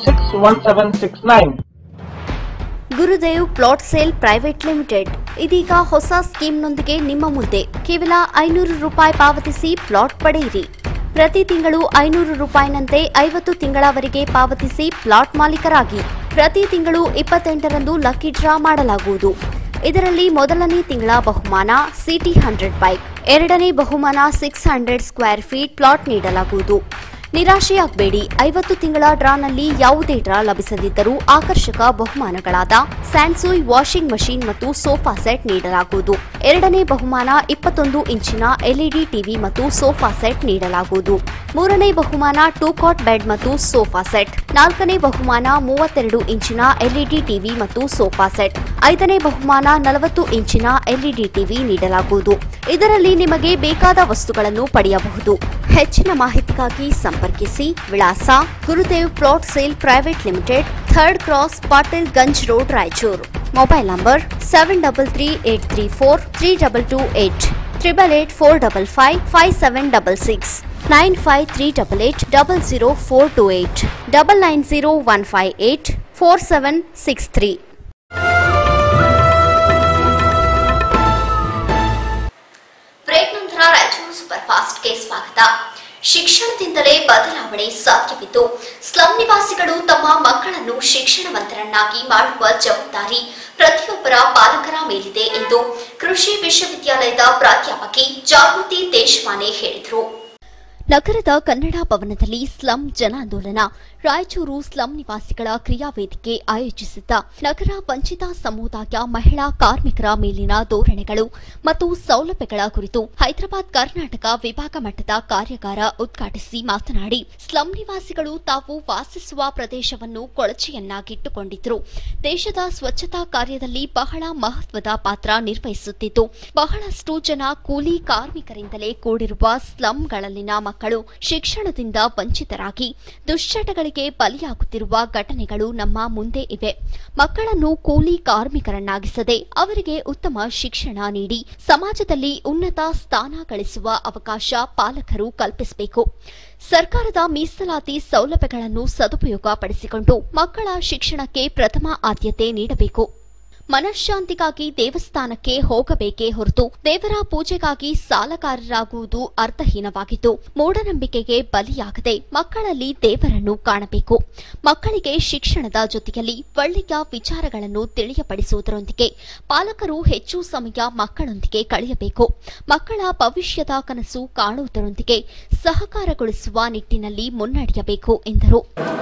461769. Gurudev plot sale private limited ಇದೀಗ ಹೊಸ ಸ್ಕೀಮ್ನೊಂದಿಗೆ ನಿಮ್ಮ ಮುಂದೆ ಕೇವಲ ಐನೂರು ರೂಪಾಯಿ ಪಾವತಿಸಿ plot ಪಡೆಯಿರಿ ಪ್ರತಿ ತಿಂಗಳು ಐನೂರು ರೂಪಾಯಿನಂತೆ ಐವತ್ತು ತಿಂಗಳವರೆಗೆ ಪಾವತಿಸಿ ಪ್ಲಾಟ್ ಮಾಲೀಕರಾಗಿ ಪ್ರತಿ ತಿಂಗಳು ಇಪ್ಪತ್ತೆಂಟರಂದು ಲಕ್ಕಿ ಡ್ರಾ ಮಾಡಲಾಗುವುದು ಇದರಲ್ಲಿ ಮೊದಲನೇ ತಿಂಗಳ ಬಹುಮಾನ ಸಿಟಿ ಹಂಡ್ರೆಡ್ ಬೈಕ್ ಎರಡನೇ ಬಹುಮಾನ six hundred square feet plot ನೀಡಲಾಗುವುದು ನಿರಾಶೆಯಾಗಬೇಡಿ ಐವತ್ತು ತಿಂಗಳ ಡ್ರಾನಲ್ಲಿ ಯಾವುದೇ ಡ್ರಾ ಲಭಿಸದಿದ್ದರೂ ಆಕರ್ಷಕ ಬಹುಮಾನಗಳಾದ ಸ್ಯಾನ್ಸುಯ್ ವಾಷಿಂಗ್ ಮಷೀನ್ ಮತ್ತು ಸೋಫಾ ಸೆಟ್ ನೀಡಲಾಗುವುದು ಎರಡನೇ ಬಹುಮಾನ ಇಪ್ಪತ್ತೊಂದು ಇಂಚಿನ ಎಲ್ಇಡಿ ಟಿವಿ ಮತ್ತು ಸೋಫಾ ಸೆಟ್ ನೀಡಲಾಗುವುದು ಮೂರನೇ ಬಹುಮಾನ ಟೂ ಕಾಟ್ ಬೆಡ್ ಮತ್ತು ಸೋಫಾ ಸೆಟ್ ನಾಲ್ಕನೇ ಬಹುಮಾನ ಮೂವತ್ತೆರಡು ಇಂಚಿನ ಎಲ್ಇಡಿ ಟಿವಿ ಮತ್ತು ಸೋಫಾ ಸೆಟ್ ಐದನೇ ಬಹುಮಾನ ನಲವತ್ತು ಇಂಚಿನ ಎಲ್ಇಡಿ ಟಿವಿ ನೀಡಲಾಗುವುದು ಇದರಲ್ಲಿ ನಿಮಗೆ ಬೇಕಾದ ವಸ್ತುಗಳನ್ನು ಪಡೆಯಬಹುದು ಹೆಚ್ಚಿನ ಮಾಹಿತಿಗಾಗಿ ಸಂಪರ್ಕಿಸಿ ವಿಳಾಸ Gurudev plot sale private limited third cross Patil Ganj road Raichur mobile number seven double three eight three four three double two eight triple eight four double five five seven double six nine five three double eight double zero four two eight double nine zero one five eight four seven six three break ನಂತರ Raichur super ಫಾಸ್ಟ್ಗೆ ಸ್ವಾಗತ ಶಿಕ್ಷಣದಿಂದಲೇ ಬದಲಾವಣೆ ಸಾಧ್ಯವಿದ್ದು slum ನಿವಾಸಿಗಳು ತಮ್ಮ ಮಕ್ಕಳನ್ನು ಶಿಕ್ಷಣವಂತರನ್ನಾಗಿ ಮಾಡುವ ಜವಾಬ್ದಾರಿ ಪ್ರತಿಯೊಬ್ಬರ ಪಾಲಕರ ಮೇಲಿದೆ ಎಂದು ಕೃಷಿ ವಿಶ್ವವಿದ್ಯಾಲಯದ ಪ್ರಾಧ್ಯಾಪಕಿ ಜಾಗೃತಿ ದೇಶಮಾನೆ ಹೇಳಿದರು ನಗರದ ಕನ್ನಡ ಭವನದಲ್ಲಿ ಸ್ಲಂ ಜನಾಂದೋಲನ ರಾಯಚೂರು ಸ್ಲಂ ನಿವಾಸಿಗಳ ಕ್ರಿಯಾ ವೇದಿಕೆ ಆಯೋಜಿಸಿದ್ದ ನಗರ ವಂಚಿತ ಸಮುದಾಯ ಮಹಿಳಾ ಕಾರ್ಮಿಕರ ಮೇಲಿನ ಧೋರಣೆಗಳು ಮತ್ತು ಸೌಲಭ್ಯಗಳ ಕುರಿತು ಹೈದರಾಬಾದ್ ಕರ್ನಾಟಕ ವಿಭಾಗ ಮಟ್ಟದ ಕಾರ್ಯಾಗಾರ ಉದ್ಘಾಟಿಸಿ ಮಾತನಾಡಿ ಸ್ಲಂ ನಿವಾಸಿಗಳು ತಾವು ವಾಸಿಸುವ ಪ್ರದೇಶವನ್ನು ಕೊಳಚೆಯನ್ನಾಗಿಟ್ಟುಕೊಂಡಿದ್ರು ದೇಶದ ಸ್ವಚ್ಛತಾ ಕಾರ್ಯದಲ್ಲಿ ಬಹಳ ಮಹತ್ವದ ಪಾತ್ರ ನಿರ್ವಹಿಸುತ್ತಿದ್ದು ಬಹಳಷ್ಟು ಜನ ಕೂಲಿ ಕಾರ್ಮಿಕರಿಂದಲೇ ಕೂಡಿರುವ ಸ್ಲಂಗಳಲ್ಲಿನ ಮಕ್ಕಳು ಶಿಕ್ಷಣದಿಂದ ವಂಚಿತರಾಗಿ ದುಶ್ಚಟಗಳಿಗೆ ಬಲಿಯಾಗುತ್ತಿರುವ ಘಟನೆಗಳು ನಮ್ಮ ಮುಂದೆ ಇವೆ ಮಕ್ಕಳನ್ನು ಕೂಲಿ ಕಾರ್ಮಿಕರನ್ನಾಗಿಸದೆ ಅವರಿಗೆ ಉತ್ತಮ ಶಿಕ್ಷಣ ನೀಡಿ ಸಮಾಜದಲ್ಲಿ ಉನ್ನತ ಸ್ಥಾನ ಗಳಿಸುವ ಅವಕಾಶ ಪಾಲಕರು ಕಲ್ಪಿಸಬೇಕು ಸರ್ಕಾರದ ಮೀಸಲಾತಿ ಸೌಲಭ್ಯಗಳನ್ನು ಸದುಪಯೋಗ ಪಡಿಸಿಕೊಂಡು ಮಕ್ಕಳ ಶಿಕ್ಷಣಕ್ಕೆ ಪ್ರಥಮ ಆದ್ಯತೆ ನೀಡಬೇಕು ಮನಃಶಾಂತಿಗಾಗಿ ದೇವಸ್ಥಾನಕ್ಕೆ ಹೋಗಬೇಕೇ ಹೊರತು ದೇವರ ಪೂಜೆಗಾಗಿ ಸಾಲಗಾರರಾಗುವುದು ಅರ್ಥಹೀನವಾಗಿದ್ದು ಮೂಢನಂಬಿಕೆಗೆ ಬಲಿಯಾಗದೆ ಮಕ್ಕಳಲ್ಲಿ ದೇವರನ್ನು ಕಾಣಬೇಕು ಮಕ್ಕಳಿಗೆ ಶಿಕ್ಷಣದ ಜೊತೆಯಲ್ಲಿ ಒಳ್ಳೆಯ ವಿಚಾರಗಳನ್ನು ತಿಳಿಯಪಡಿಸುವುದರೊಂದಿಗೆ ಪಾಲಕರು ಹೆಚ್ಚು ಸಮಯ ಮಕ್ಕಳೊಂದಿಗೆ ಕಳೆಯಬೇಕು ಮಕ್ಕಳ ಭವಿಷ್ಯದ ಕನಸು ಕಾಣುವುದರೊಂದಿಗೆ ಸಹಕಾರಗೊಳಿಸುವ ನಿಟ್ಟಿನಲ್ಲಿ ಮುನ್ನಡೆಯಬೇಕು ಎಂದರು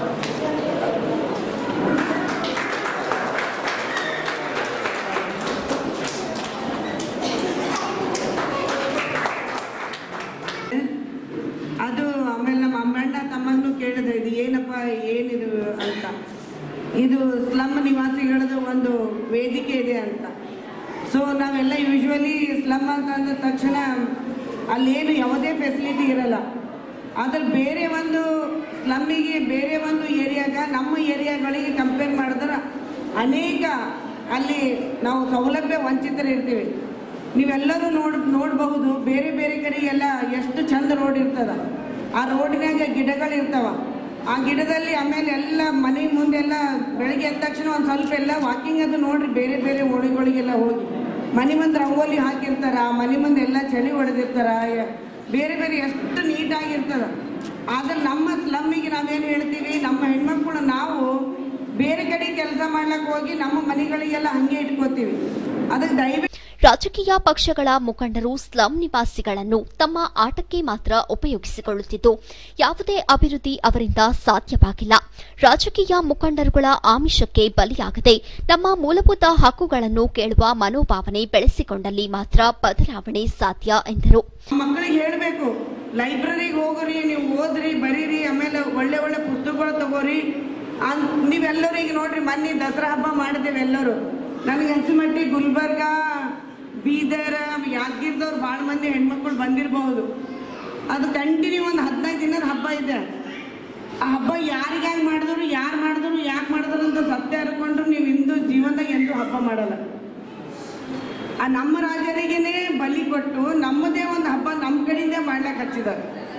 ಅದು ಆಮೇಲೆ ನಮ್ಮ ಅಮ್ಮಣ್ಣ ತಮ್ಮನ್ನು ಕೇಳಿದೆ ಇದು ಏನಪ್ಪ ಏನಿದು ಅಂತ ಇದು ಸ್ಲಮ್ ನಿವಾಸಿಗಳದ್ದು ಒಂದು ವೇದಿಕೆ ಇದೆ ಅಂತ ಸೊ ನಾವೆಲ್ಲ ಯೂಶ್ವಲಿ ಸ್ಲಮ್ ಅಂತ ಅಂದ ತಕ್ಷಣ ಅಲ್ಲೇನು ಯಾವುದೇ ಫೆಸಿಲಿಟಿ ಇರಲ್ಲ ಆದ್ರೆ ಬೇರೆ ಒಂದು ಸ್ಲಮ್ಮಿಗೆ ಬೇರೆ ಒಂದು ಏರಿಯಾಗ ನಮ್ಮ ಏರಿಯಾಗಳಿಗೆ ಕಂಪೇರ್ ಮಾಡಿದ್ರೆ ಅನೇಕ ಅಲ್ಲಿ ನಾವು ಸೌಲಭ್ಯ ವಂಚಿತರಿರ್ತೀವಿ ನೀವೆಲ್ಲರೂ ನೋಡ್ ನೋಡಬಹುದು ಬೇರೆ ಬೇರೆ ಕಡೆ ಎಲ್ಲ ಎಷ್ಟು ಚಂದ ರೋಡ್ ಇರ್ತದ ಆ ರೋಡಿನಾಗ ಗಿಡಗಳಿರ್ತಾವ ಆ ಗಿಡದಲ್ಲಿ ಆಮೇಲೆ ಎಲ್ಲ ಮನೆ ಮುಂದೆಲ್ಲ ಬೆಳಗ್ಗೆ ಎದ್ದ ತಕ್ಷಣ ಒಂದು ಸ್ವಲ್ಪ ಎಲ್ಲ ವಾಕಿಂಗ್ ಅದು ನೋಡ್ರಿ ಬೇರೆ ಬೇರೆ ಓಣಿಗಳಿಗೆಲ್ಲ ಹೋಗಿ ಮನೆ ಮುಂದೆ ರಂಗೋಲಿ ಹಾಕಿರ್ತಾರ ಮನೆ ಮುಂದೆ ಎಲ್ಲ ಚಳಿ ಹೊಡೆದಿರ್ತಾರ ಯ- ಬೇರೆ ಬೇರೆ ಎಷ್ಟು ನೀಟಾಗಿರ್ತದ ಆದ್ರೆ ನಮ್ಮ ಸ್ಲಮ್ಮಿಗೆ ನಾವೇನು ಹೇಳ್ತೀವಿ ನಮ್ಮ ಹೆಣ್ಮಕ್ಳು ನಾವು ಬೇರೆ ಕಡೆ ಕೆಲಸ ಮಾಡ್ಲಕ್ಕೆ ಹೋಗಿ ನಮ್ಮ ಮನೆಗಳಿಗೆಲ್ಲ ಹಂಗೆ ಇಟ್ಕೋತೀವಿ ಅದಕ್ಕೆ ದಯವಿಟ್ಟು ರಾಜಕೀಯ ಪಕ್ಷಗಳ ಮುಖಂಡರು ಸ್ಲಂ ನಿವಾಸಿಗಳನ್ನು ತಮ್ಮ ಆಟಕ್ಕೆ ಮಾತ್ರ ಉಪಯೋಗಿಸಿಕೊಳ್ಳುತ್ತಿದ್ದು ಯಾವುದೇ ಅಭಿವೃದ್ಧಿ ಅವರಿಂದ ಸಾಧ್ಯವಾಗಿಲ್ಲ ರಾಜಕೀಯ ಮುಖಂಡರುಗಳ ಆಮಿಷಕ್ಕೆ ಬಲಿಯಾಗದೆ ನಮ್ಮ ಮೂಲಭೂತ ಹಕ್ಕುಗಳನ್ನು ಕೇಳುವ ಮನೋಭಾವನೆ ಬೆಳೆಸಿಕೊಂಡಲ್ಲಿ ಮಾತ್ರ ಬದಲಾವಣೆ ಸಾಧ್ಯ ಎಂದರು ಮಕ್ಕಳಿಗೆ ಹೇಳಬೇಕು ಲೈಬ್ರರಿಗೆ ಹೋಗ್ರಿ ನೀವು ಓದ್ರಿ ಬರೀರಿ ಆಮೇಲೆ ಒಳ್ಳೆ ಒಳ್ಳೆ ಪುಸ್ತಕಗಳು ತಗೋರಿ ಅನ್ ನೀವೆಲ್ಲರೂ ಈಗ ನೋಡ್ರಿ ಮೊನ್ನೆ ದಸರಾ ಹಬ್ಬ ಮಾಡಿದ್ದೇವೆ ಎಲ್ಲರೂ ನನಗೆ ಅನ್ಸಿಮಟ್ಟಿಗೆ ಗುಲ್ಬರ್ಗ ಬೀದರ್ ಯಾದಗಿರಿದವ್ರು ಭಾಳ ಮಂದಿ ಹೆಣ್ಮಕ್ಳು ಬಂದಿರಬಹುದು ಅದು ಕಂಟಿನ್ಯೂ ಒಂದು ಹದಿನೈದು ದಿನದ ಹಬ್ಬ ಇದೆ ಆ ಹಬ್ಬ ಯಾರಿಗಾಗಿ ಮಾಡಿದ್ರು ಯಾರು ಮಾಡಿದ್ರು ಯಾಕೆ ಮಾಡಿದ್ರು ಅಂತ ಸತ್ಯ ಹರ್ಕೊಂಡ್ರು ನೀವು ಇಂದು ಜೀವನದಾಗ ಎಂದೂ ಹಬ್ಬ ಮಾಡಲ್ಲ ಆ ನಮ್ಮ ರಾಜರಿಗೇನೆ ಬಲಿ ಕೊಟ್ಟು ನಮ್ಮದೇ ಒಂದು ಹಬ್ಬ ನಮ್ಮ ಕಡೆಯಿಂದ ಮಾಡ್ಲಿಕ್ಕೆ ಹಚ್ಚಿದ್ದಾರೆ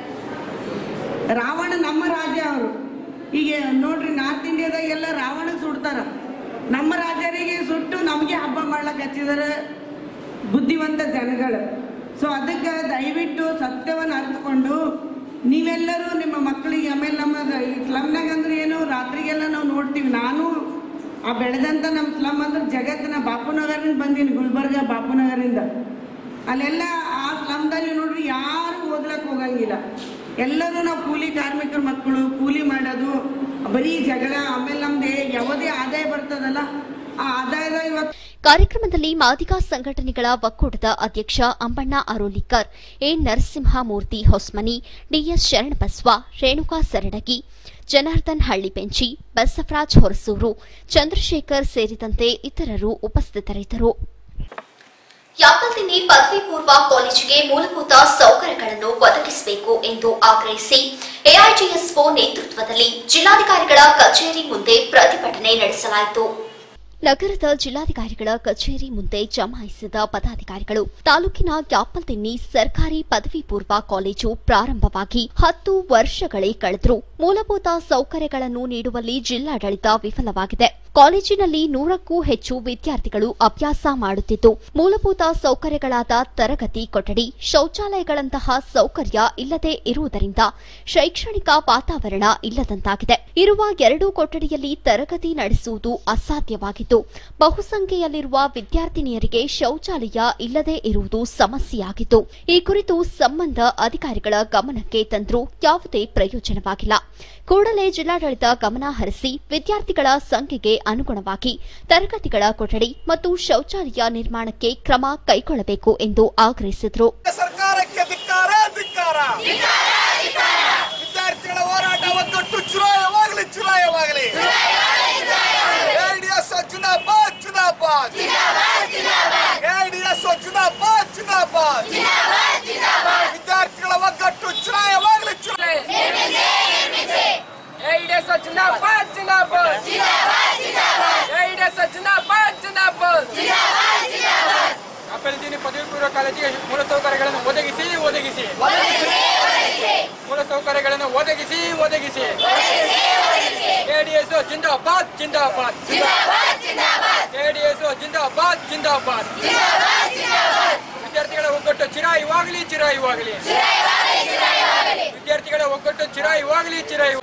ರಾವಣ ನಮ್ಮ ರಾಜ ಅವರು ಈಗ ನೋಡ್ರಿ ನಾರ್ತ್ ಇಂಡಿಯಾದಾಗ ಎಲ್ಲ ರಾವಣ ಸುಡ್ತಾರ ನಮ್ಮ ರಾಜರಿಗೆ ಸುಟ್ಟು ನಮಗೆ ಹಬ್ಬ ಮಾಡ್ಲಿಕ್ಕೆ ಹಚ್ಚಿದ್ದಾರೆ ಬುದ್ಧಿವಂತ ಜನಗಳು ಸೊ ಅದಕ್ಕೆ ದಯವಿಟ್ಟು ಸತ್ಯವನ್ನು ಅರ್ಥಕೊಂಡು ನೀವೆಲ್ಲರೂ ನಿಮ್ಮ ಮಕ್ಕಳಿಗೆ ಆಮೇಲೆ ನಮ್ಮ ಈ ಸ್ಲಮ್ನಾಗ ಅಂದ್ರೆ ಏನು ರಾತ್ರಿಗೆಲ್ಲ ನಾವು ನೋಡ್ತೀವಿ ನಾನು ಆ ಬೆಳೆದಂಥ ನಮ್ಮ ಸ್ಲಮ್ ಅಂದ್ರೆ ಜಗತ್ತಿನ ಬಾಪುನಗರದಿಂದ ಬಂದೀನಿ ಗುಲ್ಬರ್ಗ ಬಾಪುನಗರಿಂದ ಅಲ್ಲೆಲ್ಲ ಆ ಸ್ಲಮ್ದಲ್ಲಿ ನೋಡ್ರಿ ಯಾರು ಓದ್ಲಕ್ಕೆ ಹೋಗಂಗಿಲ್ಲ ಎಲ್ಲರೂ ನಾವು ಕೂಲಿ ಕಾರ್ಮಿಕರ ಮಕ್ಕಳು ಕೂಲಿ ಮಾಡೋದು ಬರೀ ಜಗಳ ಆಮೇಲೆ ನಮ್ದು ಯಾವುದೇ ಆದಾಯ ಬರ್ತದಲ್ಲ ಆ ಆದಾಯದ ಇವತ್ತು ಕಾರ್ಯಕ್ರಮದಲ್ಲಿ ಮಾದಿಗ ಸಂಘಟನೆಗಳ ಒಕ್ಕೂಟದ ಅಧ್ಯಕ್ಷ ಅಂಬಣ್ಣ ಅರೋಲಿಕರ್ ಎ ನರಸಿಂಹಮೂರ್ತಿ ಹೊಸ್ಮನಿ ಡಿಎಸ್ ಶರಣಬಸವ ರೇಣುಕಾ ಸರಡಗಿ ಜನಾರ್ದನ್ ಹಳ್ಳಿಪೆಂಚಿ ಬಸವರಾಜ್ ಹೊರಸೂರು ಚಂದ್ರಶೇಖರ್ ಸೇರಿದಂತೆ ಇತರರು ಉಪಸ್ಥಿತರಿದ್ದರು ಯಾಕಲ್ದಿನಿ ಪದವಿ ಪೂರ್ವ ಕಾಲೇಜಿಗೆ ಮೂಲಭೂತ ಸೌಕರ್ಯಗಳನ್ನು ಒದಗಿಸಬೇಕು ಎಂದು ಆಗ್ರಹಿಸಿ ಎಐಜಿಎಸ್ಒ ನೇತೃತ್ವದಲ್ಲಿ ಜಿಲ್ಲಾಧಿಕಾರಿಗಳ ಕಚೇರಿ ಮುಂದೆ ಪ್ರತಿಭಟನೆ ನಡೆಸಲಾಯಿತು ನಗರದ ಜಿಲ್ಲಾಧಿಕಾರಿಗಳ ಕಚೇರಿ ಮುಂದೆ ಜಮಾಯಿಸಿದ ಪದಾಧಿಕಾರಿಗಳು ತಾಲೂಕಿನ ಕ್ಯಾಪಲ್ದಿನ್ನಿ ಸರ್ಕಾರಿ ಪದವಿ ಪೂರ್ವ ಕಾಲೇಜು ಪ್ರಾರಂಭವಾಗಿ ಹತ್ತು ವರ್ಷಗಳೇ ಕಳೆದರೂ ಮೂಲಭೂತ ಸೌಕರ್ಯಗಳನ್ನು ನೀಡುವಲ್ಲಿ ಜಿಲ್ಲಾಡಳಿತ ವಿಫಲವಾಗಿದೆ ಕಾಲೇಜಿನಲ್ಲಿ ನೂರಕ್ಕೂ ಹೆಚ್ಚು ವಿದ್ಯಾರ್ಥಿಗಳು ಅಭ್ಯಾಸ ಮಾಡುತ್ತಿದ್ದು ಮೂಲಭೂತ ಸೌಕರ್ಯಗಳಾದ ತರಗತಿ ಕೊಠಡಿ ಶೌಚಾಲಯಗಳಂತಹ ಸೌಕರ್ಯ ಇಲ್ಲದೆ ಇರುವುದರಿಂದ ಶೈಕ್ಷಣಿಕ ವಾತಾವರಣ ಇಲ್ಲದಂತಾಗಿದೆ ಇರುವ ಎರಡು ಕೊಠಡಿಯಲ್ಲಿ ತರಗತಿ ನಡೆಸುವುದು ಅಸಾಧ್ಯವಾಗಿದ್ದು ಬಹುಸಂಖ್ಯೆಯಲ್ಲಿರುವ ವಿದ್ಯಾರ್ಥಿನಿಯರಿಗೆ ಶೌಚಾಲಯ ಇಲ್ಲದೆ ಇರುವುದು ಸಮಸ್ಯೆಯಾಗಿದ್ದು ಈ ಕುರಿತು ಸಂಬಂಧ ಅಧಿಕಾರಿಗಳ ಗಮನಕ್ಕೆ ತಂದರೂ ಯಾವುದೇ ಪ್ರಯೋಜನವಾಗಿಲ್ಲ ಕೂಡಲೇ ಜಿಲ್ಲಾಡಳಿತ ಗಮನ ಹರಿಸಿ ವಿದ್ಯಾರ್ಥಿಗಳ ಸಂಖ್ಯೆಗೆ ಅನುಗುಣವಾಗಿ ತರಗತಿಗಳ ಕೊಠಡಿ ಮತ್ತು ಶೌಚಾಲಯ ನಿರ್ಮಾಣಕ್ಕೆ ಕ್ರಮ ಕೈಗೊಳ್ಳಬೇಕು ಎಂದು ಆಗ್ರಹಿಸಿದರು ಸರ್ಕಾರಕ್ಕೆ ಧಿಕ್ಕಾರ ಧಿಕ್ಕಾರ ವಿದ್ಯಾರ್ಥಿಗಳ ಹೋರಾಟ ಒಗ್ಗಟ್ಟು ಚುನಾಯವಾಗಲಿ ಚುನಾಯವಾಗಲಿ ಎಡಿಎಸ್ ಚುನಾಬಾದ್ ಚುನಾಬಾದ್ ಎಡಿಎಸ್ ಚುನಾಬಾದ್ ಚುನಾಬಾದ್ ವಿದ್ಯಾರ್ಥಿಗಳ ಒಗ್ಗಟ್ಟು ಚುನಾಯವಾಗಲಿ ಏಯ್ಡೆಸ ಜಿಂದಾಬಾದ್ ಜಿಂದಾಬಾದ್ ಏಯ್ಡೆಸ ಜಿಂದಾಬಾದ್ ಜಿಂದಾಬಾದ್ ಕಪ್ಪಲದಿನಿ ಪದವಿ ಪೂರ್ವ ಕಾಲೇಜಿಗೆ ಮೂಲಸೌಕರ್ಯಗಳನ್ನು ಒದಗಿಸಿ ಒದಗಿಸಿ ಮೂಲಸೌಕರ್ಯಗಳನ್ನು ಒದಗಿಸಿ ಒದಗಿಸಿ ಜೆಡಿಎಸ್ ಜಿಂದಾಬಾದ್ ಜಿಂದಾಬಾದ್ ಜೆಡಿಎಸ್ ಜಿಂದಾಬಾದ್ ಜಿಂದಾಬಾದ್ ವಿದ್ಯಾರ್ಥಿಗಳ ಒಗ್ಗಟ್ಟು ಚಿರಾಯುವಾಗಲಿ ಚಿರಾಯುವಾಗಲಿ ವಿದ್ಯಾರ್ಥಿಗಳ ಒಗ್ಗಟ್ಟು ಚಿರಾಯುವಾಗಲಿ ಚಿರಾಯು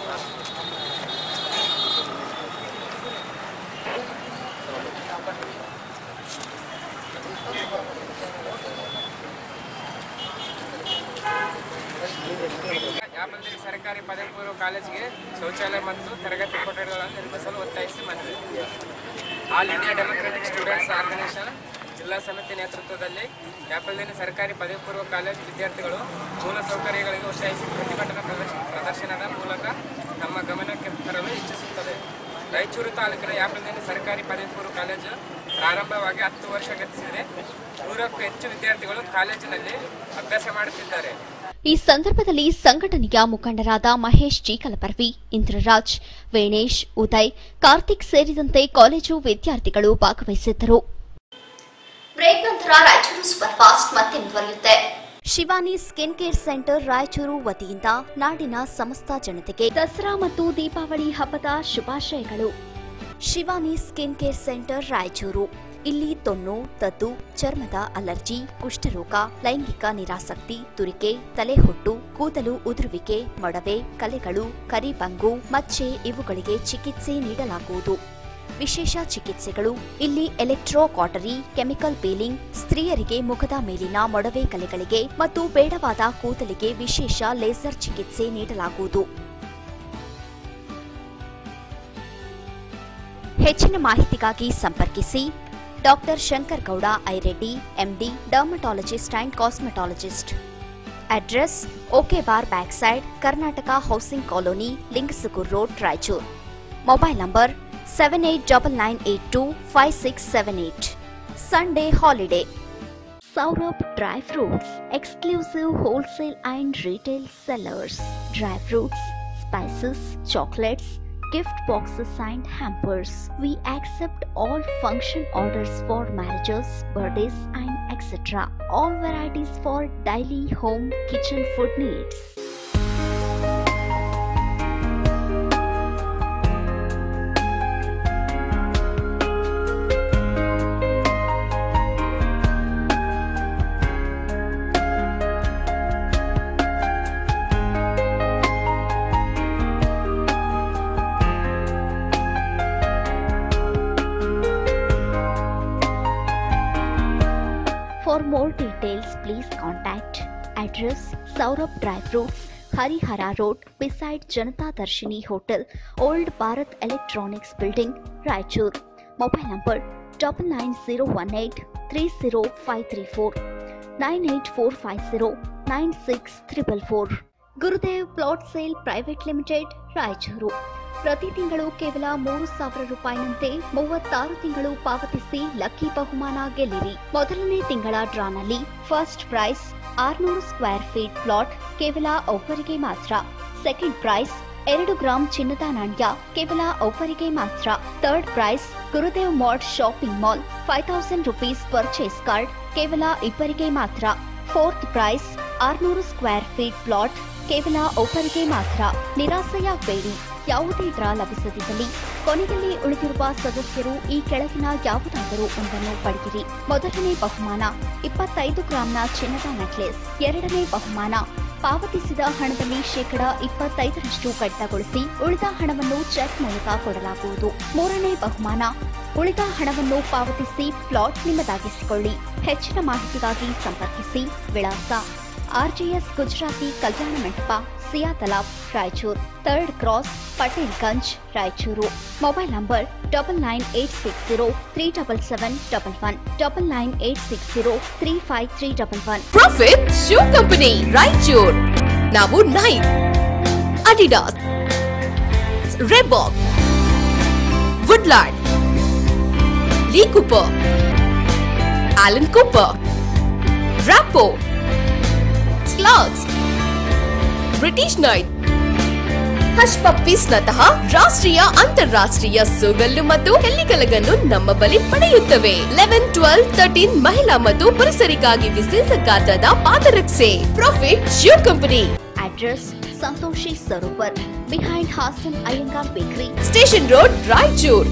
ಯಾಮಂದ್ರಿ ಸರ್ಕಾರಿ ಪದವಿ ಪೂರ್ವ ಕಾಲೇಜಿಗೆ ಶೌಚಾಲಯ ಮತ್ತು ತರಗತಿ ಕೊಠಡಿಗಳನ್ನು ನಿರ್ಮಿಸಲು ಒತ್ತಾಯಿಸಿ ಮನವಿ all India democratic students organisation ಜಿಲ್ಲಾ ಸಮಿತಿ ನೇತೃತ್ವದಲ್ಲಿ ಯಾಪಲ್ದಿನ ಸರ್ಕಾರಿ ಪದವಿ ಪೂರ್ವ ಕಾಲೇಜು ವಿದ್ಯಾರ್ಥಿಗಳು ಮೂಲ ಸೌಕರ್ಯಗಳಿಗೆ ಒತ್ತಾಯಿಸಿ ಪ್ರತಿಭಟನಾ ಪ್ರದರ್ಶ- ಪ್ರದರ್ಶನದ ಮೂಲಕ ತಮ್ಮ ಗಮನಕ್ಕೆ ತರಲು ಇಚ್ಛಿಸುತ್ತದೆ ರಾಯಚೂರು ತಾಲೂಕಿನ ಯಾಪಲ್ದಿನ ಸರ್ಕಾರಿ ಪದವಿ ಪೂರ್ವ ಕಾಲೇಜು ಪ್ರಾರಂಭವಾಗಿ ಹತ್ತು ವರ್ಷ ಗತಿಸಿದೆ ನೂರಕ್ಕೂ ಹೆಚ್ಚು ವಿದ್ಯಾರ್ಥಿಗಳು ಕಾಲೇಜಿನಲ್ಲಿ ಅಭ್ಯಾಸ ಮಾಡುತ್ತಿದ್ದಾರೆ ಈ ಸಂದರ್ಭದಲ್ಲಿ ಸಂಘಟನೆಯ ಮುಖಂಡರಾದ ಮಹೇಶ್ ಚೀಕಲಪರ್ವಿ ಇಂದ್ರರಾಜ್ ವೇಣೇಶ್ ಉದಯ್ ಕಾರ್ತಿಕ್ ಸೇರಿದಂತೆ ಕಾಲೇಜು ವಿದ್ಯಾರ್ಥಿಗಳು ಭಾಗವಹಿಸಿದ್ದರು ಬ್ರೇಕ್ ನಂತರ ರಾಯಚೂರು ಸೂಪರ್ ಫಾಸ್ಟ್ ಮತ್ತೆ ಮುಂದುವರಿಯುತ್ತೆ Shivani skin care centre Raichur ವತಿಯಿಂದ ನಾಡಿನ ಸಮಸ್ತ ಜನತೆಗೆ ದಸರಾ ಮತ್ತು ದೀಪಾವಳಿ ಹಬ್ಬದ ಶುಭಾಶಯಗಳು Shivani skin care centre Raichur ಇಲ್ಲಿ ತೊನ್ನು ತದ್ದು ಚರ್ಮದ ಅಲರ್ಜಿ ಕುಷ್ಠರೋಗ ಲೈಂಗಿಕ ನಿರಾಸಕ್ತಿ ತುರಿಕೆ ತಲೆಹೊಟ್ಟು ಕೂದಲು ಉದುರುವಿಕೆ ಮೊಡವೆ ಕಲೆಗಳು ಕರಿಬಂಗು ಮಚ್ಚೆ ಇವುಗಳಿಗೆ ಚಿಕಿತ್ಸೆ ನೀಡಲಾಗುವುದು ವಿಶೇಷ ಚಿಕಿತ್ಸೆಗಳು ಇಲ್ಲಿ ಎಲೆಕ್ಟ್ರೋ ಕಾಟರಿ ಕೆಮಿಕಲ್ ಪೀಲಿಂಗ್ ಸ್ತ್ರೀಯರಿಗೆ ಮುಖದ ಮೇಲಿನ ಮೊಡವೆ ಕಲೆಗಳಿಗೆ ಮತ್ತು ಬೇಡವಾದ ಕೂದಲಿಗೆ ವಿಶೇಷ ಲೇಸರ್ ಚಿಕಿತ್ಸೆ ನೀಡಲಾಗುವುದು ಹೆಚ್ಚಿನ ಮಾಹಿತಿಗಾಗಿ ಸಂಪರ್ಕಿಸಿ doctor Shankar Gowda Aireddy MD dermatologist and cosmetologist address okay bar back side Karnataka housing colony Lingasugur road Raichur mobile number seven eight double nine eight two five six seven eight Sunday holiday Saurabh dry fruits exclusive wholesale and retail sellers dry fruits spices chocolates, gift boxes and hampers. We accept all function orders for marriages, birthdays and etc. All varieties for daily home kitchen food needs. For more details, please contact address Saurabh Dry Fruits, Harihara Road, beside Janata Darshini Hotel, Old Bharat Electronics Building, Raichur. Mobile number double nine zero one eight three zero five three four nine eight four five zero nine six triple four. Gurudev plot sale private limited Raichur ಪ್ರತಿ ತಿಂಗಳು ಕೇವಲ ಮೂರು ಸಾವಿರ ರೂಪಾಯಿನಂತೆ ಮೂವತ್ತಾರು ತಿಂಗಳು ಪಾವತಿಸಿ lucky ಬಹುಮಾನ ಗೆಲ್ಲಿರಿ ಮೊದಲನೇ ತಿಂಗಳ ಡ್ರಾನಲ್ಲಿ ಫಸ್ಟ್ ಪ್ರೈಸ್ ಆರ್ನೂರು ಸ್ಕ್ವೇರ್ ಫೀಟ್ ಪ್ಲಾಟ್ ಕೇವಲ ಒಬ್ಬರಿಗೆ ಮಾತ್ರ ಸೆಕೆಂಡ್ ಪ್ರೈಸ್ ಎರಡು ಗ್ರಾಂ ಚಿನ್ನದ ನಾಣ್ಯ ಕೇವಲ ಒಬ್ಬರಿಗೆ ಮಾತ್ರ third prize Gurudev mart shopping mall five thousand rupees purchase card ಕೇವಲ ಇಬ್ಬರಿಗೆ ಮಾತ್ರ ಫೋರ್ತ್ ಪ್ರೈಸ್ ಆರ್ನೂರು ಸ್ಕ್ವೇರ್ ಫೀಟ್ ಪ್ಲಾಟ್ ಕೇವಲ ಒಬ್ಬರಿಗೆ ಮಾತ್ರ ನಿರಾಸೆಯಾಗಬೇಡಿ ಯಾವುದೇ ಡ್ರಾ ಲಭಿಸದಿದ್ದಲ್ಲಿ ಕೊನೆಯಲ್ಲಿ ಉಳಿದಿರುವ ಸದಸ್ಯರು ಈ ಕೆಳಗಿನ ಯಾವುದಾದರೂ ಒಂದನ್ನು ಪಡೆಯಿರಿ ಮೊದಲನೇ ಬಹುಮಾನ ಇಪ್ಪತ್ತೈದು ಗ್ರಾಂನ ಚಿನ್ನದ ನೆಕ್ಲೆಸ್ ಎರಡನೇ ಬಹುಮಾನ ಪಾವತಿಸಿದ ಹಣದಲ್ಲಿ ಶೇಕಡ ಇಪ್ಪತ್ತೈದರಷ್ಟು ಕಡಿತಗೊಳಿಸಿ ಉಳಿದ ಹಣವನ್ನು ಚೆಕ್ ಮೂಲಕ ಕೊಡಲಾಗುವುದು ಮೂರನೇ ಬಹುಮಾನ ಉಳಿದ ಹಣವನ್ನು ಪಾವತಿಸಿ ಪ್ಲಾಟ್ ನಿಮ್ಮದಾಗಿಸಿಕೊಳ್ಳಿ ಹೆಚ್ಚಿನ ಮಾಹಿತಿಗಾಗಿ ಸಂಪರ್ಕಿಸಿ ವಿಳಾಸ ಆರ್ಜಿಎಸ್ ಗುಜರಾತಿ ಕಲ್ಯಾಣ ಮಂಟಪ Siya Talab Raichur third cross Patel Ganj Raichur mobile number double nine eight six zero three double seven double one double nine eight six zero three five three double one profit shoe company Raichur ನಾವು Nike Adidas Reebok Woodland Lee Cooper Allen Cooper ರ್ಯಾಪೋ ಸ್ಲಾಗ್ಸ್ British Knight Hush ಪಪ್ಪೀಸ್ನಂತಹ ರಾಷ್ಟ್ರೀಯ ಅಂತಾರಾಷ್ಟ್ರೀಯ ಸೋಗಲ್ಲು ಮತ್ತು ಹೆಲ್ಲಿಕಲಗನ್ನು ನಮ್ಮ ಬಳಿ ಪಡೆಯುತ್ತವೆ ಲೆವೆನ್ ಟ್ವೆಲ್ ತರ್ಟೀನ್ ಮಹಿಳಾ ಮತ್ತು ಪುರುಷರಿಗಾಗಿ ವಿಶೇಷ ಗಾತ್ರದ ಪಾದರಕ್ಷೆ profit shoe company address Santoshi Sarovar behind Hassan Iyengar bakery station road Raichur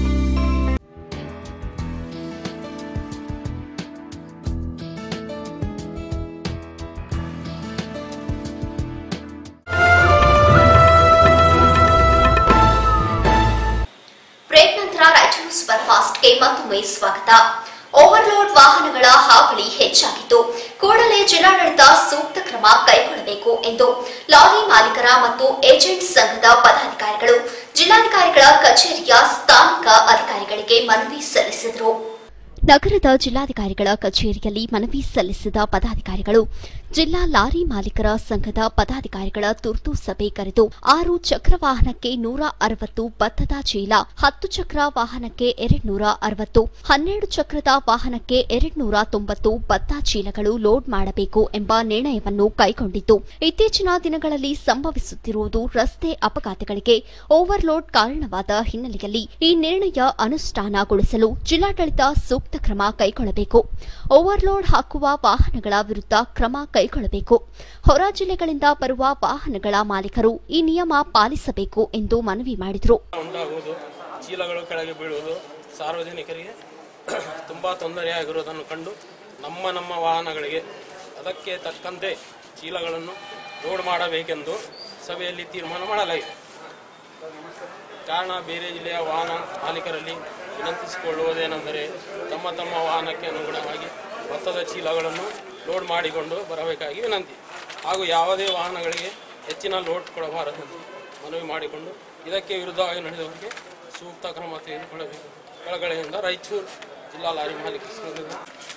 break ನಂತರ ರಾಯಚೂರು ಸೂಪರ್ ಫಾಸ್ಟ್ಗೆ ಮತ್ತೊಮ್ಮೆ ಸ್ವಾಗತ ಓವರ್ಲೋಡ್ ವಾಹನಗಳ ಹಾವಳಿ ಹೆಚ್ಚಾಗಿದ್ದು ಕೂಡಲೇ ಜಿಲ್ಲಾಡಳಿತ ಸೂಕ್ತ ಕ್ರಮ ಕೈಗೊಳ್ಳಬೇಕು ಎಂದು ಲಾರಿ ಮಾಲೀಕರ ಮತ್ತು ಏಜೆಂಟ್ ಸಂಘದ ಪದಾಧಿಕಾರಿಗಳು ಜಿಲ್ಲಾಧಿಕಾರಿಗಳ ಕಚೇರಿಯ ಸ್ಥಾನಿಕ ಅಧಿಕಾರಿಗಳಿಗೆ ಮನವಿ ಸಲ್ಲಿಸಿದರು ನಗರದ ಜಿಲ್ಲಾಧಿಕಾರಿಗಳ ಕಚೇರಿಯಲ್ಲಿ ಮನವಿ ಸಲ್ಲಿಸಿದ ಪದಾಧಿಕಾರಿಗಳು ಜಿಲ್ಲಾ ಲಾರಿ ಮಾಲೀಕರ ಸಂಘದ ಪದಾಧಿಕಾರಿಗಳ ತುರ್ತು ಸಭೆ ಕರೆದು ಆರು ಚಕ್ರ ವಾಹನಕ್ಕೆ ನೂರ ಅರವತ್ತು ಭತ್ತದ ಚೀಲ ಹತ್ತು ಚಕ್ರ ವಾಹನಕ್ಕೆ ಎರಡ್ನೂರ ಅರವತ್ತು ಹನ್ನೆರಡು ಚಕ್ರದ ವಾಹನಕ್ಕೆ ಎರಡ್ನೂರ ತೊಂಬತ್ತು ಭತ್ತ ಚೀಲಗಳು ಲೋಡ್ ಮಾಡಬೇಕು ಎಂಬ ನಿರ್ಣಯವನ್ನು ಕೈಗೊಂಡಿದ್ದು ಇತ್ತೀಚಿನ ದಿನಗಳಲ್ಲಿ ಸಂಭವಿಸುತ್ತಿರುವುದು ರಸ್ತೆ ಅಪಘಾತಗಳಿಗೆ ಓವರ್ಲೋಡ್ ಕಾರಣವಾದ ಹಿನ್ನೆಲೆಯಲ್ಲಿ ಈ ನಿರ್ಣಯ ಅನುಷ್ಠಾನಗೊಳಿಸಲು ಜಿಲ್ಲಾಡಳಿತ ಸೂಕ್ತ ಕ್ರಮ ಕೈಗೊಳ್ಳಬೇಕು ಓವರ್ಲೋಡ್ ಹಾಕುವ ವಾಹನಗಳ ವಿರುದ್ಧ ಕ್ರಮ ಕೈಗೊಳ್ಳಬೇಕು ಹೊರ ಜಿಲ್ಲೆಗಳಿಂದ ಬರುವ ವಾಹನಗಳ ಮಾಲೀಕರು ಈ ನಿಯಮ ಪಾಲಿಸಬೇಕು ಎಂದು ಮನವಿ ಮಾಡಿದರು ಉಂಟಾಗುವುದು ಚೀಲಗಳು ಕೆಳಗೆ ಬೀಳುವುದು ಸಾರ್ವಜನಿಕರಿಗೆ ತುಂಬ ತೊಂದರೆಯಾಗಿರುವುದನ್ನು ಕಂಡು ನಮ್ಮ ನಮ್ಮ ವಾಹನಗಳಿಗೆ ಅದಕ್ಕೆ ತಕ್ಕಂತೆ ಚೀಲಗಳನ್ನು ಲೋಡ್ ಮಾಡಬೇಕೆಂದು ಸಭೆಯಲ್ಲಿ ತೀರ್ಮಾನ ಮಾಡಲಾಗಿದೆ ಕಾರಣ ಬೇರೆ ಜಿಲ್ಲೆಯ ವಾಹನ ಮಾಲೀಕರಲ್ಲಿ ವಿನಂತಿಸಿಕೊಳ್ಳುವುದೇನೆಂದರೆ ತಮ್ಮ ತಮ್ಮ ವಾಹನಕ್ಕೆ ಅನುಗುಣವಾಗಿ ಭತ್ತದ ಚೀಲಗಳನ್ನು ಲೋಡ್ ಮಾಡಿಕೊಂಡು ಬರಬೇಕಾಗಿ ವಿನಂತಿ ಹಾಗೂ ಯಾವುದೇ ವಾಹನಗಳಿಗೆ ಹೆಚ್ಚಿನ ಲೋಡ್ ಕೊಡಬಾರದೆಂದು ಮನವಿ ಮಾಡಿಕೊಂಡು ಇದಕ್ಕೆ ವಿರುದ್ಧವಾಗಿ ನಡೆದವರಿಗೆ ಸೂಕ್ತ ಕ್ರಮ ತೆಗೆದುಕೊಳ್ಳಬೇಕು ಕೆಳಗಡೆಯಿಂದ ರಾಯಚೂರು ಜಿಲ್ಲಾ ಲಾರಿ ಮಾಲೀಕರ ಸಂಘದ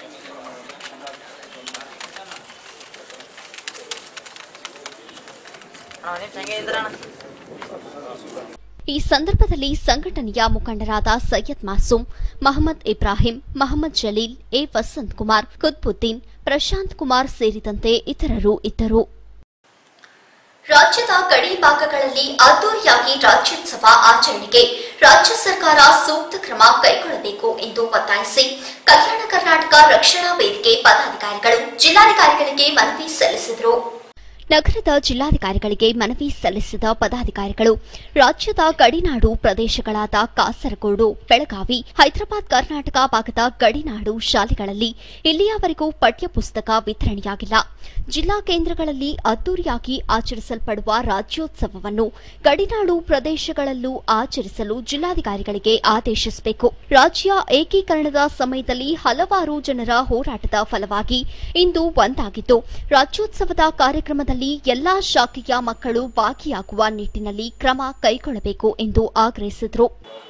ಈ ಸಂದರ್ಭದಲ್ಲಿ ಸಂಘಟನೆಯ ಮುಖಂಡರಾದ ಸೈಯದ್ ಮಾಸೂಮ್ ಮಹಮ್ಮದ್ ಇಬ್ರಾಹಿಂ ಮಹಮ್ಮದ್ ಜಲೀಲ್ ಎ ವಸಂತ್ ಕುಮಾರ್ ಕುತ್ಬುದ್ದೀನ್ ಪ್ರಶಾಂತ್ ಕುಮಾರ್ ಸೇರಿದಂತೆ ಇತರರು ಇದ್ದರು ರಾಜ್ಯದ ಗಡಿ ಭಾಗಗಳಲ್ಲಿ ಅದ್ದೂರಿಯಾಗಿ ರಾಜ್ಯೋತ್ಸವ ಆಚರಣೆಗೆ ರಾಜ್ಯ ಸರ್ಕಾರ ಸೂಕ್ತ ಕ್ರಮ ಕೈಗೊಳ್ಳಬೇಕು ಎಂದು ಒತ್ತಾಯಿಸಿ ಕಲ್ಯಾಣ ಕರ್ನಾಟಕ ರಕ್ಷಣಾ ವೇದಿಕೆ ಪದಾಧಿಕಾರಿಗಳು ಜಿಲ್ಲಾಧಿಕಾರಿಗಳಿಗೆ ಮನವಿ ಸಲ್ಲಿಸಿದರು ನಗರದ ಜಿಲ್ಲಾಧಿಕಾರಿಗಳಿಗೆ ಮನವಿ ಸಲ್ಲಿಸಿದ ಪದಾಧಿಕಾರಿಗಳು ರಾಜ್ಯದ ಗಡಿನಾಡು ಪ್ರದೇಶಗಳಾದ ಕಾಸರಗೋಡು ಬೆಳಗಾವಿ ಹೈದರಾಬಾದ್ ಕರ್ನಾಟಕ ಭಾಗದ ಗಡಿನಾಡು ಶಾಲೆಗಳಲ್ಲಿ ಇಲ್ಲಿಯವರೆಗೂ ಪಠ್ಯಪುಸ್ತಕ ವಿತರಣೆಯಾಗಿಲ್ಲ ಜಿಲ್ಲಾ ಕೇಂದ್ರಗಳಲ್ಲಿ ಅದ್ದೂರಿಯಾಗಿ ಆಚರಿಸಲ್ಪಡುವ ರಾಜ್ಯೋತ್ಸವವನ್ನು ಗಡಿನಾಡು ಪ್ರದೇಶಗಳಲ್ಲೂ ಆಚರಿಸಲು ಜಿಲ್ಲಾಧಿಕಾರಿಗಳಿಗೆ ಆದೇಶಿಸಬೇಕು ರಾಜ್ಯ ಏಕೀಕರಣದ ಸಮಯದಲ್ಲಿ ಹಲವಾರು ಜನರ ಹೋರಾಟದ ಫಲವಾಗಿ ಇಂದು ಒಂದಾಗಿದ್ದು ರಾಜ್ಯೋತ್ಸವದ ಕಾರ್ಯಕ್ರಮದಲ್ಲಿ ಎಲ್ಲಾ ಶಾಖೆಯ ಮಕ್ಕಳು ಭಾಗಿಯಾಗುವ ನಿಟ್ಟಿನಲ್ಲಿ ಕ್ರಮ ಕೈಗೊಳ್ಳಬೇಕು ಎಂದು ಆಗ್ರಹಿಸಿದರು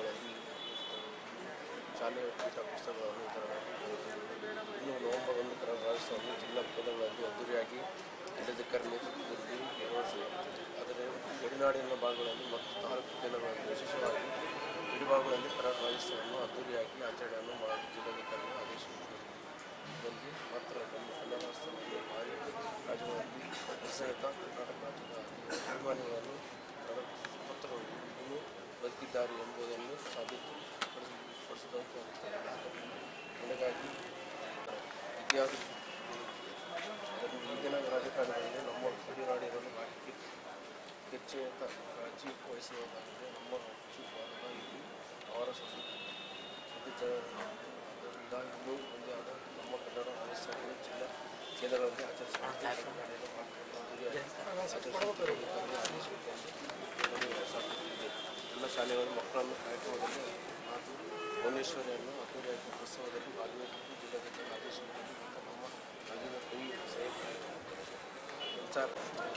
ಶಾಲೆಯ ಪಠ್ಯ ಪುಸ್ತಕಗಳನ್ನು ವಿತರಣೆ ಇನ್ನು ನವೆಂಬರ್ ಒಂದರ ರಾಜ್ಯೋತ್ಸವವನ್ನು ಜಿಲ್ಲಾ ಕೇಂದ್ರಗಳಲ್ಲಿ ಅದ್ದೂರಿಯಾಗಿ ಜಿಲ್ಲಾಧಿಕಾರಿ ನೇತೃತ್ವದಲ್ಲಿ ನಿರ್ವಹಿಸಲಾಗುತ್ತದೆ ಆದರೆ ಗಡಿನಾಡಿನ ಭಾಗಗಳಲ್ಲಿ ಮತ್ತು ತಾಲೂಕು ಕೇಂದ್ರಗಳಲ್ಲಿ ವಿಶೇಷವಾಗಿ ಗಡಿಭಾಗಗಳಲ್ಲಿ ಕನ್ನಡ ರಾಜ್ಯೋತ್ಸವವನ್ನು ಅದ್ದೂರಿಯಾಗಿ ಆಚರಣೆಯನ್ನು ಮಾಡಲು ಜಿಲ್ಲಾಧಿಕಾರಿಗಳು ಆದೇಶಿಸಿದರು ಇದರಲ್ಲಿ ಮಾತ್ರ ನಮ್ಮ ಕನ್ನಡ ರಾಜ್ಯೋತ್ಸವವನ್ನು ಭಾರಿ ರಾಜ್ಯಗಳಲ್ಲಿ ಸಹಿತ ಕರ್ನಾಟಕ ರಾಜ್ಯದ ಅಭಿಮಾನಿಗಳನ್ನು ಕನ್ನಡ ಸುಪುತ್ರರು ಇನ್ನೂ ಬದುಕಿದ್ದಾರೆ ಎಂಬುದನ್ನು ಸಾಬೀತುಪಡಿಸಿದಂತಾಗುತ್ತದೆ ನನಗಾಗಿ ಇತಿಹಾಸ ಅದರಿಂದ ಈಗಿನ ರಾಜಕಾರಣಿಗಳಲ್ಲಿ ನಮ್ಮ ಗಡಿನಾಡಿನಲ್ಲಿ ಭಾರತಕ್ಕೆ ಹೆಚ್ಚಿನ ಕಾಳಜಿ ವಹಿಸುವುದಾಗಿದೆ ನಮ್ಮ ರಾಜ್ಯವಾದ ಇಲ್ಲಿ ಅವರ ಇದರಿಂದ ಇನ್ನೂ ಮುಂದೆ ಆದ ನಮ್ಮ ಕನ್ನಡ ರಾಜ್ಯೋತ್ಸವವನ್ನು ಜಿಲ್ಲಾ ಕೇಂದ್ರಗಳಲ್ಲಿ ಆಚರಿಸಲಾಗುತ್ತದೆ ಎಲ್ಲ ಶಾಲೆಗಳು ಮಕ್ಕಳನ್ನು ಕಾರ್ಯಕ್ರಮದಲ್ಲಿ ಹಾಗೂ ಭುವನೇಶ್ವರಿಯನ್ನು ಅದ್ದೂರಿಯಾಗಿ ಉತ್ಸವದಲ್ಲಿ ಭಾಗವಹಿಸಲು ಜಿಲ್ಲಾಧಿಕಾರಿ ಆದೇಶಿಸಿದ್ದಾರೆ ಮತ್ತು ನಮ್ಮ ಅಲ್ಲಿನ ಕವಿ ಸಾಹಿತ್ಯ ಸಂಚಾರ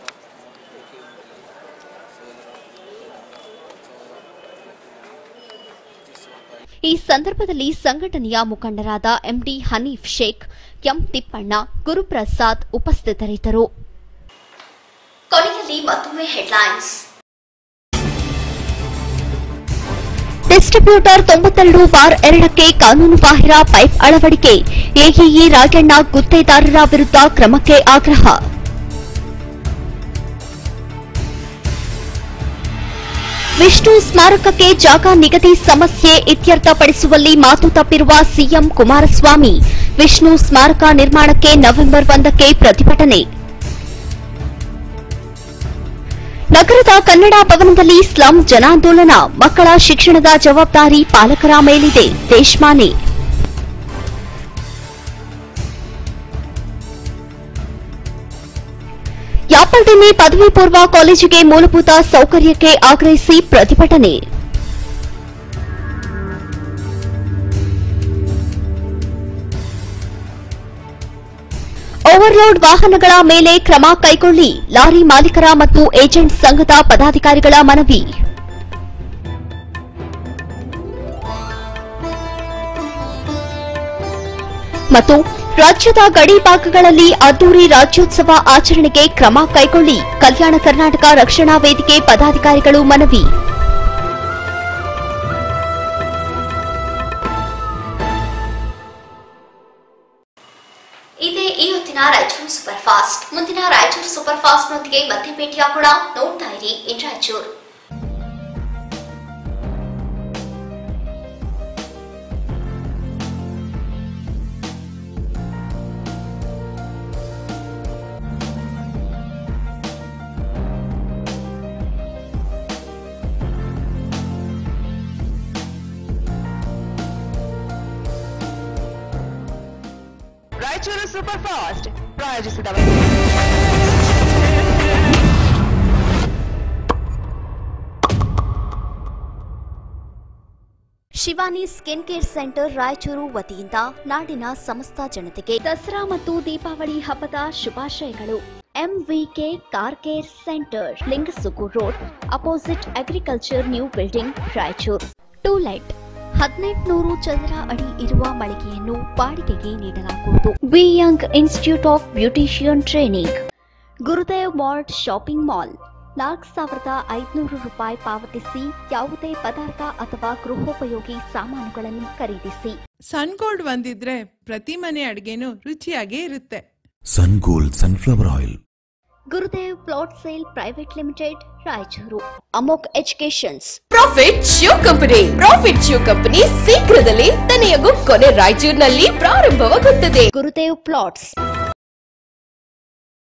ಈ ಸಂದರ್ಭದಲ್ಲಿ ಸಂಘಟನೆಯ ಮುಖಂಡರಾದ ಎಂಡಿ ಹನೀಫ್ ಶೇಖ್ ಎಂ ತಿಪ್ಪಣ್ಣ ಗುರುಪ್ರಸಾದ್ ಉಪಸ್ಥಿತರಿದ್ದರು ಕೊನೆಯಲ್ಲಿ ಮತ್ತೊಮ್ಮೆ ಹೆಡ್ಲೈನ್ಸ್ ಡಿಸ್ಟ್ರಿಬ್ಯೂಟರ್ ತೊಂಬತ್ತೆರಡು ಬಾರ್ ಎರಡಕ್ಕೆ ಕಾನೂನು ಬಾಹಿರ ಪೈಪ್ ಅಳವಡಿಕೆ ಎಇಇ ರಾಜಣ್ಣ ಗುತ್ತೇದಾರರ ವಿರುದ್ಧ ಕ್ರಮಕ್ಕೆ ಆಗ್ರಹ ವಿಷ್ಣು ಸ್ಮಾರಕಕ್ಕೆ ಜಾಗ ನಿಗದಿ ಸಮಸ್ಯೆ ಇತ್ಯರ್ಥಪಡಿಸುವಲ್ಲಿ ಮಾತು ತಪ್ಪಿರುವ ಸಿಎಂ ಕುಮಾರಸ್ವಾಮಿ ವಿಷ್ಣು ಸ್ಮಾರಕ ನಿರ್ಮಾಣಕ್ಕೆ ನವೆಂಬರ್ ಒಂದಕ್ಕೆ ಪ್ರತಿಭಟನೆ ನಗರದ ಕನ್ನಡ ಭವನದಲ್ಲಿ ಸ್ಲಂ ಜನಾಂದೋಲನ ಮಕ್ಕಳ ಶಿಕ್ಷಣದ ಜವಾಬ್ದಾರಿ ಪಾಲಕರ ಮೇಲಿದೆ ದೇಶಮಾನೆ ಯಾಪಲ್ದಿನ್ನಿ ಪದವಿ ಪೂರ್ವ ಕಾಲೇಜಿಗೆ ಮೂಲಭೂತ ಸೌಕರ್ಯಕ್ಕೆ ಆಗ್ರಹಿಸಿ ಪ್ರತಿಭಟನೆ ಓವರ್ಲೋಡ್ ವಾಹನಗಳ ಮೇಲೆ ಕ್ರಮ ಕೈಗೊಳ್ಳಿ ಲಾರಿ ಮಾಲೀಕರ ಮತ್ತು ಏಜೆಂಟ್ ಸಂಘದ ಪದಾಧಿಕಾರಿಗಳ ಮನವಿ ಮತ್ತು ರಾಜ್ಯದ ಗಡಿ ಭಾಗಗಳಲ್ಲಿ ಅದ್ದೂರಿ ರಾಜ್ಯೋತ್ಸವ ಆಚರಣೆಗೆ ಕ್ರಮ ಕೈಗೊಳ್ಳಿ ಕಲ್ಯಾಣ ಕರ್ನಾಟಕ ರಕ್ಷಣಾ ವೇದಿಕೆ ಪದಾಧಿಕಾರಿಗಳು ಮನವಿ ಇದೇ ಈ ಹೊತ್ತಿನ ರಾಯಚೂರು ಸೂಪರ್ ಫಾಸ್ಟ್ ಮುಂದಿನ ರಾಯಚೂರು ಸೂಪರ್ ಫಾಸ್ಟ್ ನೊಂದಿಗೆ ಮತ್ತೆ ಭೇಟಿಯಾಗೋಣ ನೋಡ್ತಾ ಇರಿ in Raichur Raichur super fast ಪ್ರಾಯೋಜಿಸಿದವರು Shivani skin care centre Raichur ವತಿಯಿಂದ ನಾಡಿನ ಸಮಸ್ತ ಜನತೆಗೆ ದಸರಾ ಮತ್ತು ದೀಪಾವಳಿ ಹಬ್ಬದ ಶುಭಾಶಯಗಳು MVK car care centre Lingasugur road opposite agriculture new building Raichur to let ಹದಿನೆಂಟುನೂರು ಚದರ ಅಡಿ ಇರುವ ಮಳಿಗೆಯನ್ನು ಬಾಡಿಗೆಗೆ ನೀಡಲಾಗುವುದು V young institute of beautician training Gurudev mart shopping mall ನಾಲ್ಕು ಸಾವಿರದ ಐದುನೂರು ರೂಪಾಯಿ ಪಾವತಿಸಿ ಯಾವುದೇ ಪದಾರ್ಥ ಅಥವಾ ಗೃಹೋಪಯೋಗಿ ಸಾಮಾನುಗಳನ್ನು ಖರೀದಿಸಿ ಸನ್ಗೋಲ್ಡ್ ಒಂದಿದ್ರೆ ಪ್ರತಿ ಮನೆ ಅಡ್ಗೆನೂ ರುಚಿಯಾಗೇ ಇರುತ್ತೆ Sungold sunflower oil Gurudev plot sale private limited Raichur Amogh educations profit shoe company profit shoe company ಶೀಘ್ರದಲ್ಲೇ ತನೆಯಗೂ ಕೊನೆ ರಾಯಚೂರಿನಲ್ಲಿ ಪ್ರಾರಂಭವಾಗುತ್ತದೆ ಗುರುದೇವ್ ಪ್ಲಾಟ್ಸ್